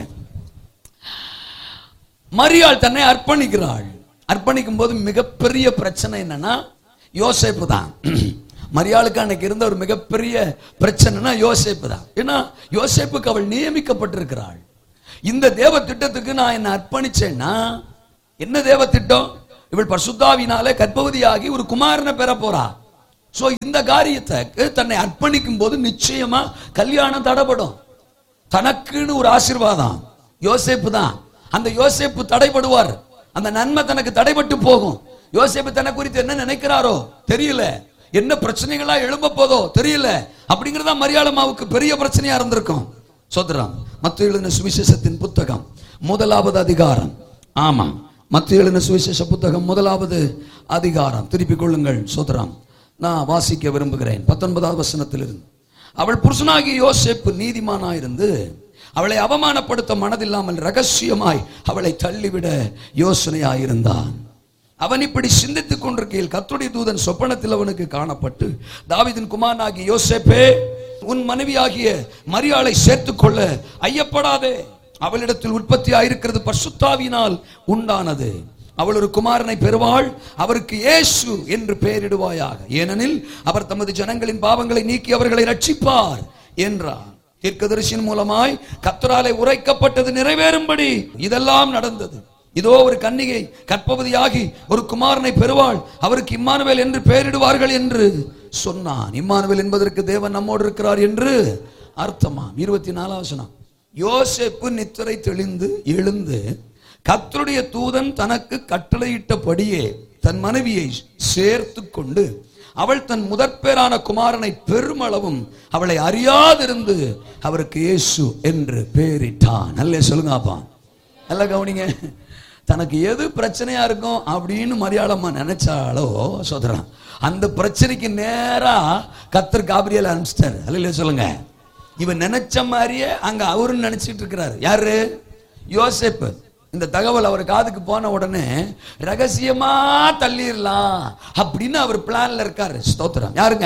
மரியாள் தன்னை அர்ப்பணிக்கிறாள் அர்ப்பணிக்கும் போது மிகப்பெரிய பிரச்சனை என்னன்னா யோசேப்பு தான் மரியாளுக்கு அன்னைக்கு இருந்த ஒரு மிகப்பெரிய பிரச்சனைனா யோசேப்பு தான் ஏன்னா யோசேப்புக்கு அவள் நியமிக்கப்பட்டிருக்கிறாள் இந்த தேவ திட்டத்துக்கு நான் என்ன அர்ப்பணிச்சேன்னா என்ன தேவ திட்டம் இவள் பசுத்தாவினாலே கர்ப்பவதியாகி ஒரு குமாரனை பெற போறா சோ இந்த காரியத்தை தன்னை அர்ப்பணிக்கும் போது நிச்சயமா கல்யாணம் தடைபடும் தனக்குன்னு ஒரு ஆசீர்வாதம் யோசேப்பு தான் அந்த யோசேப்பு தடைபடுவார் அந்த நன்மை தனக்கு தடைபட்டு போகும் யோசேப்பு தன்னை குறித்து என்ன நினைக்கிறாரோ தெரியல என்ன பிரச்சனைகளா எழும்ப போதோ தெரியல அப்படிங்கறதா மரியாளமாவுக்கு பெரிய பிரச்சனையா இருந்திருக்கும் சோதரம் மத்திய எழுதின சுவிசேஷத்தின் புத்தகம் முதலாவது அதிகாரம் ஆமா மத்திய எழுதின சுவிசேஷ புத்தகம் முதலாவது அதிகாரம் திருப்பிக் கொள்ளுங்கள் சோதரம் நான் வாசிக்க விரும்புகிறேன் பத்தொன்பதாவது வசனத்திலிருந்து அவள் புருஷனாகிய யோசேப்பு நீதிமானாயிருந்து அவளை அவமானப்படுத்த மனதில்லாமல் ரகசியமாய் அவளை தள்ளிவிட யோசனையாயிருந்தான் அவன் இப்படி சிந்தித்துக் கொண்டிருக்கையில் கர்த்தருடைய தூதன் சொப்பனத்தில் அவனுக்கு காணப்பட்டு தாவீதின் குமாரனாகிய யோசேப்பே உன் மனைவியாகிய மரியாளை சேர்த்துக் கொள்ள ஐயப்படாதே அவளிடத்தில் உற்பத்தி ஆயிருக்கிறது பசுத்தாவினால் உண்டானது அவள் ஒரு குமாரனை பெறுவாள் அவருக்கு இயேசு என்று பெயரிடுவாயாக ஏனெனில் அவர் தமது ஜனங்களின் பாவங்களை நீக்கி அவர்களை ரட்சிப்பார் என்றார் தீர்க்கதரிசியின் மூலமாய் கத்தராலே உரைக்கப்பட்டது நிறைவேறும்படி இதெல்லாம் நடந்தது இதோ ஒரு கன்னிகை கற்பவதியாகி ஒரு குமாரனை பெறுவாள் அவருக்கு இம்மானுவேல் என்று பெயரிடுவார்கள் என்று சொன்னான் இம்மானுவேல் என்பதற்கு தேவன் நம்மோடு இருக்கிறார் என்று அர்த்தமாம் இருபத்தி நாலாம் வசனம் யோசேப்பு நித்திரை தெளிந்து எழுந்து கர்த்தருடைய தூதன் தனக்கு கட்டளையிட்டபடியே தன் மனைவியை சேர்த்து கொண்டு அவள் தன் முதற்பேரான குமாரனை பெருமளவும் அவளை அறியாதிருந்து அவருக்கு இயேசு என்று பெயரிட்டான் நல்ல சொல்லுங்க அப்பா நல்லா கவனிங்க தனக்கு எது பிரச்சனையா இருக்கும் அப்படின்னு மரியாதம்மா நினைச்சாலோ சொல்றான் அந்த பிரச்சனைக்கு நேரா கத்தர் காபிரியல் அனுப்பிச்சிட்டாரு அல்ல சொல்லுங்க இவன் நினைச்ச மாதிரியே அங்க அவரும் நினைச்சிட்டு இருக்கிறாரு யாரு யோசேப்பு இந்த தகவல் அவர் காதுக்கு போன உடனே ரகசியமா தள்ளிடலாம் அப்படின்னு அவர் பிளான்ல இருக்காரு ஸ்தோத்திரம் யாருங்க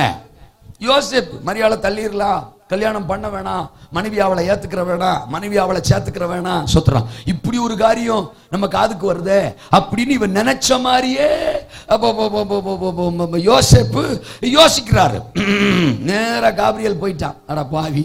யோசேப் மரியாதை தள்ளிடலாம் கல்யாணம் பண்ண வேணாம் மனைவி அவளை ஏத்துக்கிற வேணாம் மனைவி அவளை சேர்த்துக்கிற வேணாம் சொத்துறான் இப்படி ஒரு காரியம் நம்ம காதுக்கு வருதே அப்படின்னு இவன் நினைச்ச மாதிரியே அப்போ அப்போ, அப்போ, அப்போ, அப்போ, அப்போ, அப்போ, அப்போ, யோசேப்பு யோசிக்கிறாரு நேரா காபிரியல் போயிட்டான் அட பாவி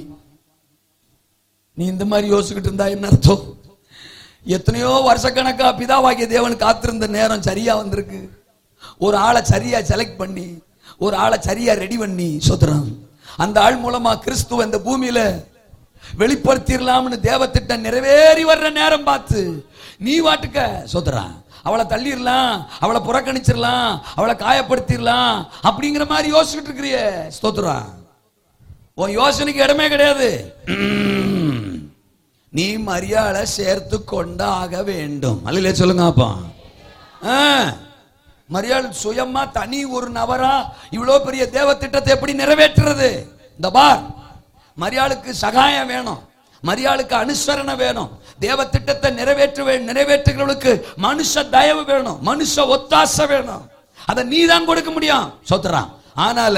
நீ இந்த மாதிரி யோசிச்சுக்கிட்டு இருந்தா என்ன அர்த்தம் எத்தனையோ வருஷக்கணக்கா பிதாவாகிய தேவன் காத்திருந்த நேரம் சரியா வந்திருக்கு ஒரு ஆளை சரியா செலக்ட் பண்ணி ஒரு ஆளை சரியா ரெடி பண்ணி சொத்துறான் அந்த ஆள் மூலமா கிறிஸ்துவ இந்த பூமியில வெளிப்படுத்திடலாம்னு தேவத்திட்டம் நிறைவேறி வர்ற நேரம் பார்த்து நீ வாட்டுக்க சொத்துறான் அவளை தள்ளிடலாம் அவளை புறக்கணிச்சிடலாம் அவளை காயப்படுத்திடலாம் அப்படிங்கிற மாதிரி யோசிச்சுட்டு இருக்கிறியே ஸ்தோத்திரம் உன் யோசனைக்கு இடமே கிடையாது உம். நீ மரியாதை சேர்த்து கொண்டாக வேண்டும் அல்ல சொல்லுங்க அப்பா ஆ. மரியாள் சுயமா தனி ஒரு நபரா இவ்வளவு பெரிய தேவ திட்டத்தை எப்படி நிறைவேற்றுறது இந்த பார் மரியாளுக்கு சகாயம் வேணும் மரியாளுக்கு அனுசரணை வேணும் தேவ திட்டத்தை நிறைவேற்ற வே- நிறைவேற்றுகிறவளுக்கு மனுஷ தயவு வேணும் மனுஷ ஒத்தாசை வேணும் அதை நீ தான் கொடுக்க முடியும் சொத்துறான் ஆனால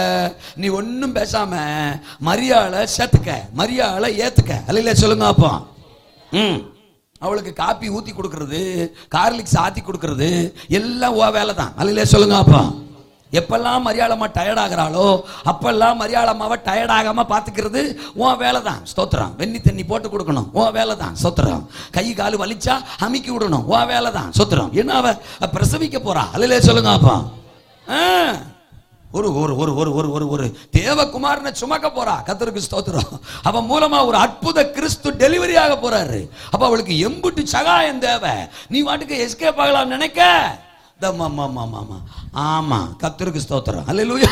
நீ ஒண்ணும் பேசாம மரியாளை சேர்த்துக்க மரியாளை ஏத்துக்க அல்ல சொல்லுங்க அப்போ ம் அவளுக்கு காப்பி ஊத்தி கொடுக்கறது கார்லிக்ஸ் ஆத்தி கொடுக்கறது எல்லாம் ஓ வேலை தான் அல்ல சொல்லுங்க அப்பா எப்பெல்லாம் மரியாளம்மா டயர்ட் ஆகுறாளோ அப்பெல்லாம் மரியாளம்மாவை டயர்ட் ஆகாம பாத்துக்கிறது உன் வேலை தான் ஸ்தோத்திரம் வெண்ணி தண்ணி போட்டு கொடுக்கணும் உன் வேலை தான் ஸ்தோத்திரம் கை கால் வலிச்சா அமுக்கி விடணும் உன் வேலை தான் ஸ்தோத்திரம் என்ன அவ பிரசவிக்க போறா அல்ல சொல்லுங்க அப்பா ஆ. ஒரு ஒரு ஒரு ஒரு ஒரு ஒரு ஒரு தேவகுமாரனை சுமக்க போறா கத்தருக்கு ஸ்தோத்திரம் அவன் மூலமா ஒரு அற்புத கிறிஸ்து டெலிவரி ஆக போறாரு அப்ப அவளுக்கு எம்புட்டு சகாயம் தேவை நீ வாட்டுக்கு எஸ்கேப் ஆகலாம் நினைக்க தம்மாமாமாமாமா. ஆமா கத்தருக்கு ஸ்தோத்திரம் அல்லேலூயா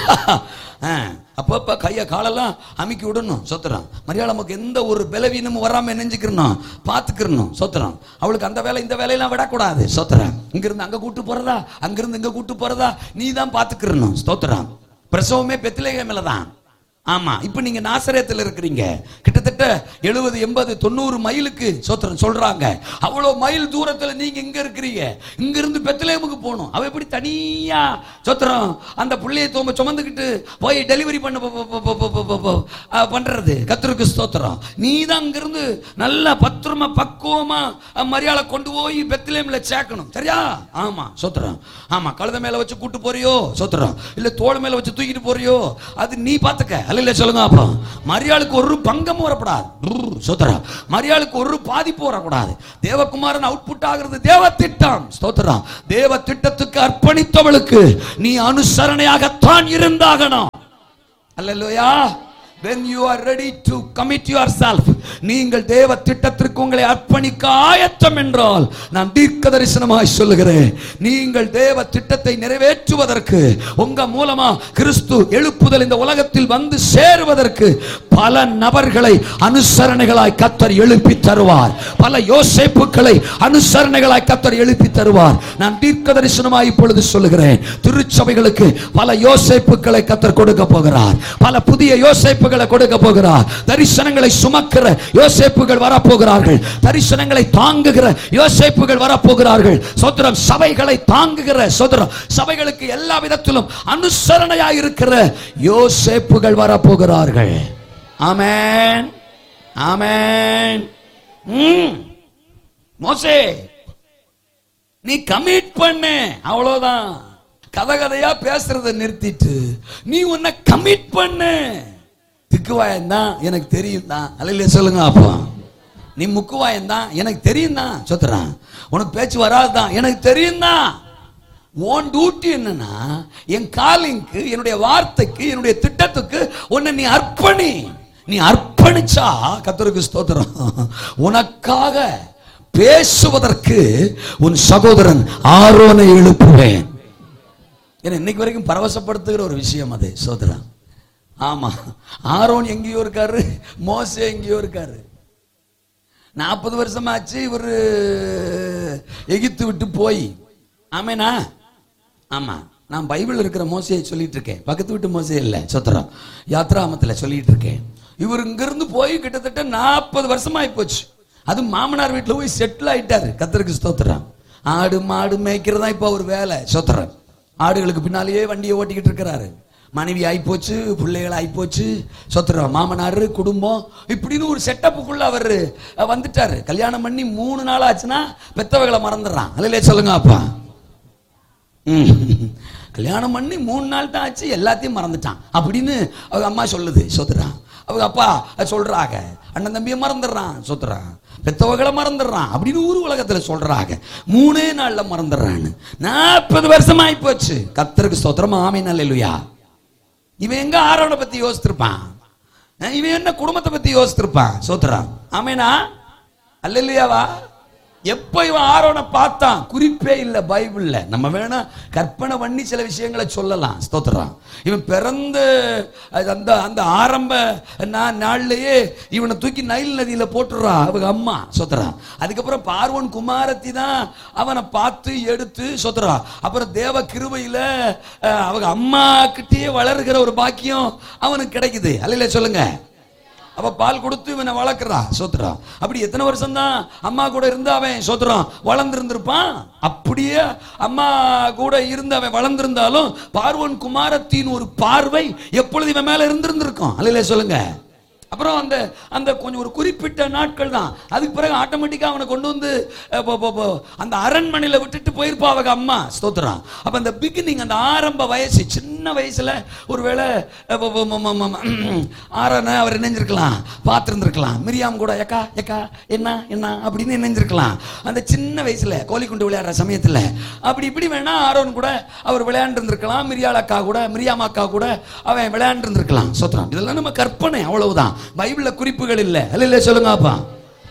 அப்பப்ப கைய காலெல்லாம் அமுக்கி விடணும் சொத்துறான் மரியாதை எந்த ஒரு பலவீனமும் வராம நெஞ்சுக்கிறணும் பார்த்துக்கிறணும் சொத்துறான் அவளுக்கு அந்த வேலை இந்த வேலையெல்லாம் விடக்கூடாது சொத்துறான் இங்கிருந்து அங்க கூட்டு போறதா அங்கிருந்து இங்க கூட்டு போறதா நீ தான் பார்த்துக்கிறணும் ஸ்தோத்திரம் பிரசவமே பெத்திலேயே மேலதான் ஆமா இப்ப நீங்க நாசரேத்துல இருக்கிறீங்க கிட்டத்தட்ட கிட்டத்தட்ட எழுபது எண்பது தொண்ணூறு மைலுக்கு சோத்திரம் சொல்றாங்க அவ்வளவு மைல் தூரத்துல நீங்க இங்க இருக்கிறீங்க இங்க இருந்து பெத்லேமுக்கு போகணும் அவ எப்படி தனியா சோத்திரம் அந்த புள்ளையை தோம்ப சுமந்துக்கிட்டு போய் டெலிவரி பண்ண போ- போ- போ- போ- போ- போ- போ- ஆ, பண்றது கத்தருக்கு ஸ்தோத்திரம் நீ தான் அங்க இருந்து நல்லா பத்திரமா பக்குவமா அஹ், மரியாதை கொண்டு போய் பெத்லேம்ல சேர்க்கணும் சரியா ஆமா சோத்திரம் ஆமா கழுத மேல வச்சு கூட்டு போறியோ சோத்திரம் இல்ல தோள் மேல வச்சு தூக்கிட்டு போறியோ அது நீ பாத்துக்க அல்ல சொல்லுங்க அப்போ மரியாளுக்கு ஒரு பங்கம் வரக்கூடாது உர், சோத்திரம் மரியாளுக்கு ஒரு பாதிப்பு வரக்கூடாது தேவகுமாரன் அவுட்புட் ஆகிறது தேவ திட்டம் ஸ்தோத்திரம் தேவ திட்டத்துக்கு அர்ப்பணித்தவளுக்கு நீ அனுசரணையாகத்தான் இருந்தாகணும் அல்லேலூயா when you are ready to commit yourself நீங்கள் தேவ திட்டத்திற்கு உங்களை அர்ப்பணிக்க ஆயத்தம் என்றால் நான் தீர்க்க தரிசனமாய் சொல்லுகிறேன் நீங்கள் தேவ திட்டத்தை நிறைவேற்றுவதற்கு உங்க மூலமா கிறிஸ்து எழுப்புதல் இந்த உலகத்தில் வந்து சேருவதற்கு பல நபர்களை அனுசரணைகளாய் கத்தர் எழுப்பி தருவார் பல யோசேப்புகளை அனுசரணைகளாய் கத்தர் எழுப்பி தருவார் நான் தீர்க்க தரிசனமாய் இப்பொழுது சொல்லுகிறேன் திருச்சபைகளுக்கு பல யோசேப்புகளை கத்தர் கொடுக்க போகிறார் பல புதிய யோசேப்புகளை கொடுக்க போகிறார் தரிசனங்களை சுமக்கிற யோசேப்புகள் வரப்போகிறார்கள் தரிசனங்களை தாங்குகிற யோசேப்புகள் வரப்போகிறார்கள் சோத்திரம் சபைகளை தாங்குகிற சோத்திரம் சபைகளுக்கு எல்லா விதத்திலும் அனுசரணையாய் இருக்கிற யோசேப்புகள் வரப்போகிறார்கள் ஆமென் ஆமென் ம். மோசே நீ கமிட் பண்ணு அவ்வளவுதான் கதை கதையா பேசுறத நிறுத்திட்டு நீ உன்னை கமிட் பண்ணு திக்குவாயம் தான் எனக்கு தெரியும் தான் அல்ல சொல்லுங்க அப்போ நீ முக்குவாயம் தான் எனக்கு தெரியும் தான் சொத்துறான் உனக்கு பேச்சு வராது தான் எனக்கு தெரியும் தான் உன் டியூட்டி என்னன்னா என் காலிங்க்கு என்னுடைய வார்த்தைக்கு என்னுடைய திட்டத்துக்கு உன்னை நீ அர்ப்பணி நீ அர்ப்பணிச்சா கத்தருக்கு ஸ்தோத்திரம் உனக்காக பேசுவதற்கு உன் சகோதரன் ஆரோனை எழுப்புவேன் ஏன்னா இன்னைக்கு வரைக்கும் பரவசப்படுத்துகிற ஒரு விஷயம் அது சோதரா ஆமா ஆரோன் எங்கேயோ இருக்காரு மோசே எங்கேயோ இருக்காரு நாற்பது வருஷமாச்சு இவர் எகிப்து விட்டு போய் ஆமேனா ஆமா நான் பைபிள் இருக்கிற மோசையை சொல்லிட்டு இருக்கேன் பக்கத்து வீட்டு மோசே இல்லை சொத்திரம் யாத்ராமத்தில் சொல்லிட்டு இருக்கேன் இவர் இங்கிருந்து போய் கிட்டத்தட்ட நாற்பது வருஷமாயி போச்சு அது மாமனார் வீட்டில் போய் செட்டில் ஆயிட்டாரு கத்தருக்கு ஸ்தோத்திரம் ஆடு மாடு மேய்க்கிறதா இப்போ அவர் வேலை சொத்திரம் ஆடுகளுக்கு பின்னாலேயே வண்டியை ஓட்டிக்கிட்டு இருக்கிறாரு மனைவி ஆயிப்போச்சு பிள்ளைகள் ஆயிப்போச்சு சொத்துறோம் மாமனார் குடும்பம் இப்படின்னு ஒரு செட்டப்புக்குள்ள அவர் வந்துட்டாரு கல்யாணம் பண்ணி மூணு நாள் ஆச்சுன்னா பெத்தவகளை மறந்துடுறான் அதிலே சொல்லுங்க அப்பா ம். கல்யாணம் பண்ணி மூணு நாள் தான் ஆச்சு எல்லாத்தையும் மறந்துட்டான் அப்படின்னு அவங்க அம்மா சொல்லுது சொத்துறான் அவங்க அப்பா சொல்றாங்க அண்ணன் தம்பியை மறந்துடுறான் சொத்துறான் பெத்தவகளை மறந்துடுறான் அப்படின்னு ஊர் உலகத்துல சொல்றாங்க மூணே நாள்ல மறந்துடுறான்னு நாற்பது வருஷம் ஆகி போச்சு கத்தருக்கு ஸ்தோத்திரம் ஆமை நல்லையா இவன் எங்க ஆரோனை பத்தி யோசித்திருப்பான் அஹ் இவன் என்ன குடும்பத்தை பத்தி யோசித்திருப்பான் சோத்துறான் ஆமேனா அல்லையாவா எப்ப இவன் ஆரோனை பார்த்தான் குறிப்பே இல்ல பைபிள்ல நம்ம வேணா கற்பனை பண்ணி சில விஷயங்களை சொல்லலாம் ஸ்தோத்திரம் இவன் பிறந்த அது அந்த அந்த ஆரம்ப நா- நாள்லயே இவனை தூக்கி நைல் நதியில போட்டுறா அவங்க அம்மா சொத்துறான் அதுக்கப்புறம் பார்வன் குமாரத்தி தான் அவனை பார்த்து எடுத்து சொத்துறா அப்புறம் தேவ கிருபையில அஹ், அவங்க அம்மா கிட்டயே வளர்கிற ஒரு பாக்கியம் அவனுக்கு கிடைக்குது அல்ல சொல்லுங்க அவ பால் கொடுத்து இவனை வளர்க்குறா சோத்துறான் அப்படி எத்தனை வருஷம் தான் அம்மா கூட இருந்து அவன் சோத்துறான் வளர்ந்திருந்திருப்பான் அப்படியே அம்மா கூட இருந்து அவன் வளர்ந்திருந்தாலும் பார்வன் குமாரத்தின் ஒரு பார்வை எப்பொழுது இவன் மேல இருந்திருந்திருக்கும் அல்ல சொல்லுங்க அப்புறம் அந்த அந்த கொஞ்சம் ஒரு குறிப்பிட்ட நாட்கள் தான் அதுக்கு பிறகு ஆட்டோமேட்டிக்கா அவனை கொண்டு வந்து அஹ், போ- போ- போ, அந்த அரண்மனையில விட்டுட்டு போயிருப்பா அவங்க அம்மா ஸ்தோத்திரம் அப்ப அந்த பிகினிங் அந்த ஆரம்ப வயசு சின்ன வயசுல ஒருவேளை அஹ், போ- போ- ம- ம- ம- ம- ஆரான அவர் இணைஞ்சிருக்கலாம் பார்த்துருந்துருக்கலாம் மிரியாம் கூட எக்கா எக்கா என்ன என்ன அப்படின்னு இணைஞ்சிருக்கலாம் அந்த சின்ன வயசுல கோழி குண்டு விளையாடுற சமயத்துல அப்படி இப்படி வேணா ஆரோன் கூட அவர் விளையாண்டு இருந்திருக்கலாம் மிரியாள் அக்கா கூட மிரியாம் அக்கா கூட அவன் விளையாண்டு இருந்திருக்கலாம் சோத்திரம் இதெல்லாம் நம்ம கற்பனை அவ்வளவுதான் பைபிள்ல குறிப்புகள் இல்ல அல்ல இல்ல சொல்லுங்க அப்பா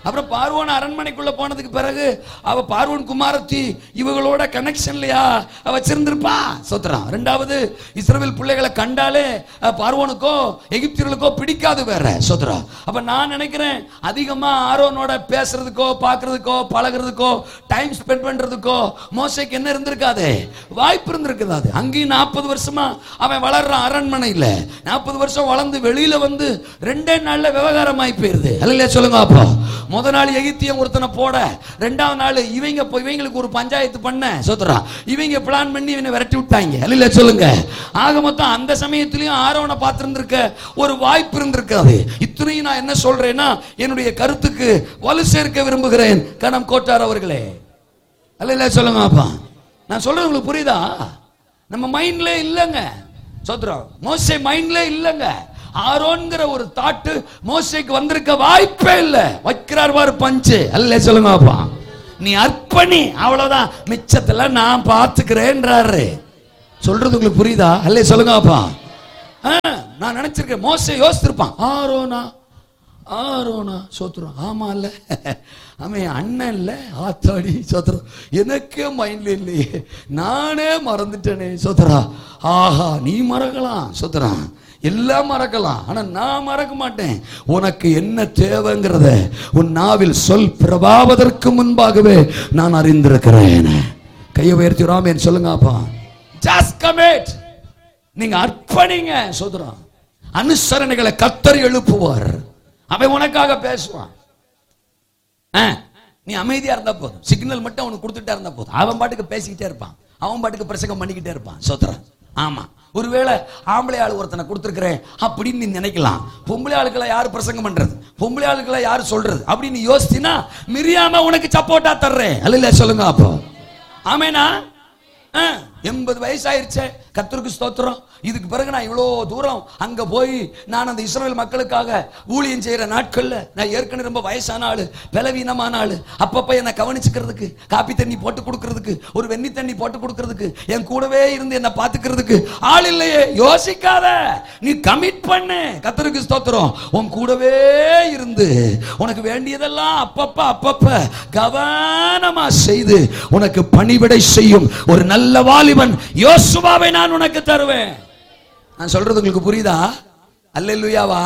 அப்புறம் பார்வோன் அரண்மனைக்குள்ள போனதுக்கு பிறகு அவ பார்வோன் குமாரத்தி இவங்களோட கனெக்ஷன்லயா அவ வச்சிருந்திருப்பா சோத்திரம் ரெண்டாவது இஸ்ரவேல் பிள்ளைகளை கண்டாலே அஹ், பார்வோனுக்கோ எகிப்தியர்களுக்கோ பிடிக்காது வேற சோத்திரம் அப்ப நான் நினைக்கிறேன் அதிகமா ஆரோனோட பேசுறதுக்கோ பார்க்கிறதுக்கோ பழகுறதுக்கோ டைம் ஸ்பெண்ட் பண்றதுக்கோ மோசைக்கு என்ன இருந்திருக்காது வாய்ப்பு இருந்திருக்காது அங்கேயும் நாற்பது வருஷமா அவன் வளர்றான் அரண்மனையில் நாற்பது வருஷம் வளர்ந்து வெளியில வந்து ரெண்டே நாள்ல விவகாரம் ஆகி போயிருது அல்லையா சொல்லுங்க அப்போ முத நாள் எகிப்தியம் ஒருத்தனை போட ரெண்டாவது நாள் இவங்க போய் இவங்களுக்கு ஒரு பஞ்சாயத்து பண்ண சோத்துறா இவங்க பிளான் பண்ணி இவனை விரட்டி விட்டாங்க அல்லையா சொல்லுங்க ஆக மொத்தம் அந்த சமயத்திலையும் ஆரோனை பார்த்திருந்திருக்க ஒரு வாய்ப்பு இருந்திருக்காது இத்தனையும் நான் என்ன சொல்றேன்னா என்னுடைய கருத்துக்கு வலு சேர்க்க விரும்புகிறேன் கணம் கோட்டார் அவர்களே அல்ல சொல்லுங்க அப்பா நான் சொல்றது உங்களுக்கு புரியுதா நம்ம மைண்ட்ல இல்லைங்க சோத்ரம் மோசே மைண்ட்ல இல்லைங்க ஆரோன்ங்கிற ஒரு தாட்டு மோசைக்கு வந்திருக்க வாய்ப்பே இல்ல வைக்கிறார் பாரு பஞ்சு அல்ல சொல்லுங்க அப்பா நீ அர்ப்பணி அவ்வளவுதான் மிச்சத்துல நான் பார்த்துக்கிறேன்றாரு சொல்றது உங்களுக்கு புரியுதா அல்ல சொல்லுங்க அப்பா ஆ, நான் நினைச்சிருக்கேன் மோசே யோசிச்சிருப்பான் ஆரோனா ஆரோனா சோத்துரும் ஆமா இல்ல அவன் அண்ணன் இல்ல ஆத்தாடி சோத்துரும் எனக்கே மைண்ட்ல இல்லையே நானே மறந்துட்டேனே சோத்துரா ஆஹா நீ மறக்கலாம் சோத்துரா எல்லாம் மறக்கலாம் ஆனா நான் மறக்க மாட்டேன் உனக்கு என்ன தேவைங்கிறத உன் நாவில் சொல் பிரபாவதற்கு முன்பாகவே நான் அறிந்திருக்கிறேன் கையை உயர்த்தி ராமேன் சொல்லுங்க அப்பா ஜஸ்ட் கமிட் நீங்க அர்ப்பணிங்க சோதரம் அனுசரணைகளை கத்தர் எழுப்புவார் அவன் உனக்காக பேசுவான் ஆ, நீ அமைதியா இருந்தா போதும் சிக்னல் மட்டும் அவனுக்கு கொடுத்துட்டே இருந்தா போதும் அவன் பாட்டுக்கு பேசிக்கிட்டே இருப்பான் அவன் பாட்டுக்கு பிரசங்கம் பண்ணிக்கிட்டே இருப்பான் சோத்திரம் ஆமா ஒருவேளை ஆம்பளை ஆள் ஒருத்தனை கொடுத்துருக்கிறேன் அப்படின்னு நீ நினைக்கலாம் பொம்பளை ஆளுக்களை யார் பிரசங்கம் பண்றது பொம்பளை ஆளுக்களை யார் சொல்றது அப்படின்னு நீ யோசிச்சினா மிரியாம உனக்கு சப்போர்ட்டா தர்றேன் அல்ல சொல்லுங்க அப்போ ஆமேனா ஆ, எண்பது வயசாயிருச்சே கத்தருக்கு ஸ்தோத்திரம் இதுக்கு பிறகு நான் இவ்வளோ தூரம் அங்க போய் நான் அந்த இஸ்ரேல் மக்களுக்காக ஊழியம் செய்யற நாட்கள்ல நான் ஏற்கனவே ரொம்ப வயசான ஆளு பலவீனமான ஆளு அப்பப்ப என்னை கவனிச்சுக்கிறதுக்கு காப்பி தண்ணி போட்டு கொடுக்கறதுக்கு ஒரு வெண்ணி தண்ணி போட்டு கொடுக்கறதுக்கு என் கூடவே இருந்து என்னை பார்த்துக்கிறதுக்கு ஆள் இல்லையே யோசிக்காத நீ கமிட் பண்ணு கத்தருக்கு ஸ்தோத்திரம் உன் கூடவே இருந்து உனக்கு வேண்டியதெல்லாம் அப்பப்ப அப்பப்ப கவனமா செய்து உனக்கு பணிவிடை செய்யும் ஒரு நல்ல வாலிபன் யோசுவாவை நான் உனக்கு தருவேன் நான் சொல்றது உங்களுக்கு புரியுதா அல்லேலூயாவா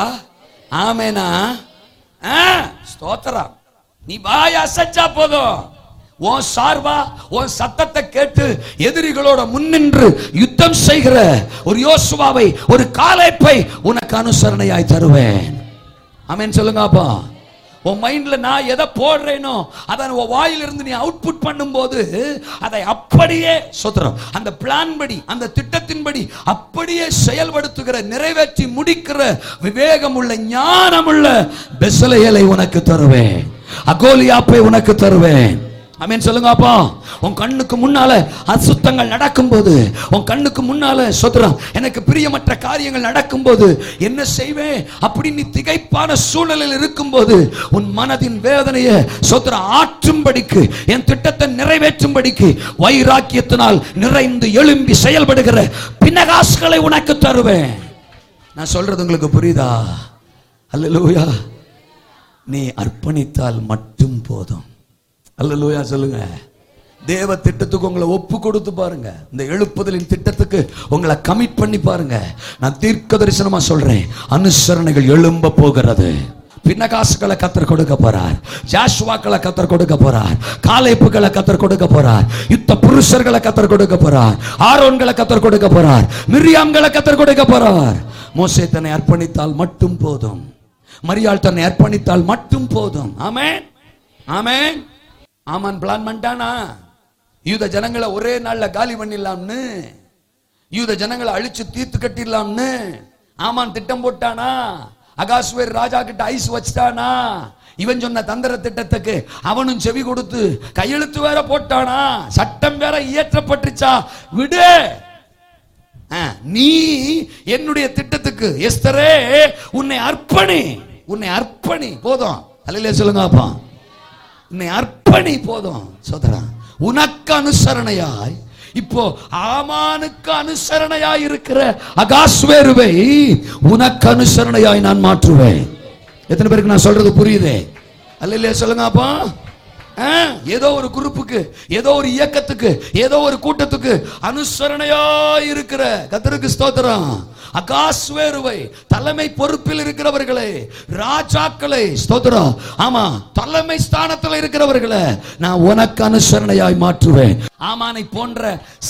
ஆமேனா ஆ, ஸ்தோத்திரம் நீ வாய் அசைச்சா போதும் உன் சார்பா உன் சத்தத்தை கேட்டு எதிரிகளோட முன்னின்று யுத்தம் செய்கிற ஒரு யோசுவாவை ஒரு காலைப்பை உனக்கு அனுசரணையாய் தருவேன் ஆமென் சொல்லுங்க அப்பா உன் மைண்ட்ல நான் எதை போடுறேனோ அதை உன் வாயிலிருந்து நீ அவுட்புட் பண்ணும்போது அதை அப்படியே சொத்துறோம் அந்த பிளான் படி அந்த திட்டத்தின்படி அப்படியே செயல்படுத்துகிற நிறைவேற்றி முடிக்கிற விவேகம் உள்ள ஞானம் உள்ள பெசலையலை உனக்கு தருவேன் அகோலியாப்பை உனக்கு தருவேன் ஆமென் சொல்லுங்க அப்பா உன் கண்ணுக்கு முன்னால அசுத்தங்கள் நடக்கும்போது உன் கண்ணுக்கு முன்னால சொத்துறான் எனக்கு பிரியமற்ற காரியங்கள் நடக்கும்போது என்ன செய்வேன் அப்படி நீ திகைப்பான சூழலில் இருக்கும்போது உன் மனதின் வேதனையை சொத்துற ஆற்றும்படிக்கு என் திட்டத்தை நிறைவேற்றும்படிக்கு வைராக்கியத்தினால் நிறைந்து எழும்பி செயல்படுகிற பின்னகாசுகளை உனக்கு தருவேன் நான் சொல்றது உங்களுக்கு புரியுதா அல்லேலூயா நீ அர்ப்பணித்தால் மட்டும் போதும் அல்லேலூயா சொல்லுங்க தேவ திட்டத்துக்கு உங்களை ஒப்பு கொடுத்து பாருங்க இந்த எழுப்புதலின் திட்டத்துக்கு உங்களை கமிட் பண்ணி பாருங்க நான் தீர்க்க தரிசனமா சொல்றேன் அனுசரணைகள் எழும்ப போகிறது பின்னகாசுகளை கத்தர் கொடுக்க போறார் ஜாஷுவாக்களை கத்தர் கொடுக்க போறார் காலைப்புகளை கத்தர் கொடுக்க போறார் யுத்த புருஷர்களை கத்தர் கொடுக்க போறார் ஆரோன்களை கத்தர் கொடுக்க போறார் மிரியாம்களை கத்தர் கொடுக்க போறார் மோசே தன்னை அர்ப்பணித்தால் மட்டும் போதும் மரியாள் தன்னை அர்ப்பணித்தால் மட்டும் போதும் ஆமென் ஆமென் ஆமான் பிளான் பண்ணிட்டானா யூத ஜனங்களை ஒரே நாள்ல காலி பண்ணிடலாம்னு யூத ஜனங்களை அழிச்சு தீர்த்து கட்டிடலாம்னு ஆமான் திட்டம் போட்டானா அகாஸ்வேர் ராஜா கிட்ட ஐஸ் வச்சிட்டானா இவன் சொன்ன தந்திர திட்டத்துக்கு அவனும் செவி கொடுத்து கையெழுத்து வேற போட்டானா சட்டம் வேற இயற்றப்பட்டுச்சா விடு ஆ, நீ என்னுடைய திட்டத்துக்கு எஸ்தரே உன்னை அர்ப்பணி உன்னை அர்ப்பணி போதும் அல்லையா சொல்லுங்க அப்பா உன்னை அர்ப்பணி போதும் சோதரா உனக்கு அனுசரணையாய் இப்போ ஆமானுக்கு அனுசரணையாய் இருக்கிற அகாஸ்வேருவை உனக்கு அனுசரணையாய் நான் மாற்றுவேன் எத்தனை பேருக்கு நான் சொல்றது புரியுதே அல்லையா சொல்லுங்க அப்பா ஆ, ஏதோ ஒரு குரூப்புக்கு ஏதோ ஒரு இயக்கத்துக்கு ஏதோ ஒரு கூட்டத்துக்கு அனுசரணையா இருக்கிற கத்தருக்கு ஸ்தோத்திரம் அகாஸ்வேருவை தலைமை பொறுப்பில் இருக்கிறவர்களே ராஜாக்களை ஸ்தோத்திரம் ஆமா தலைமை ஸ்தானத்தில் இருக்கிறவர்களை நான் உனக்கு அனுசரணையாய் மாற்றுவேன் ஆமானை போன்ற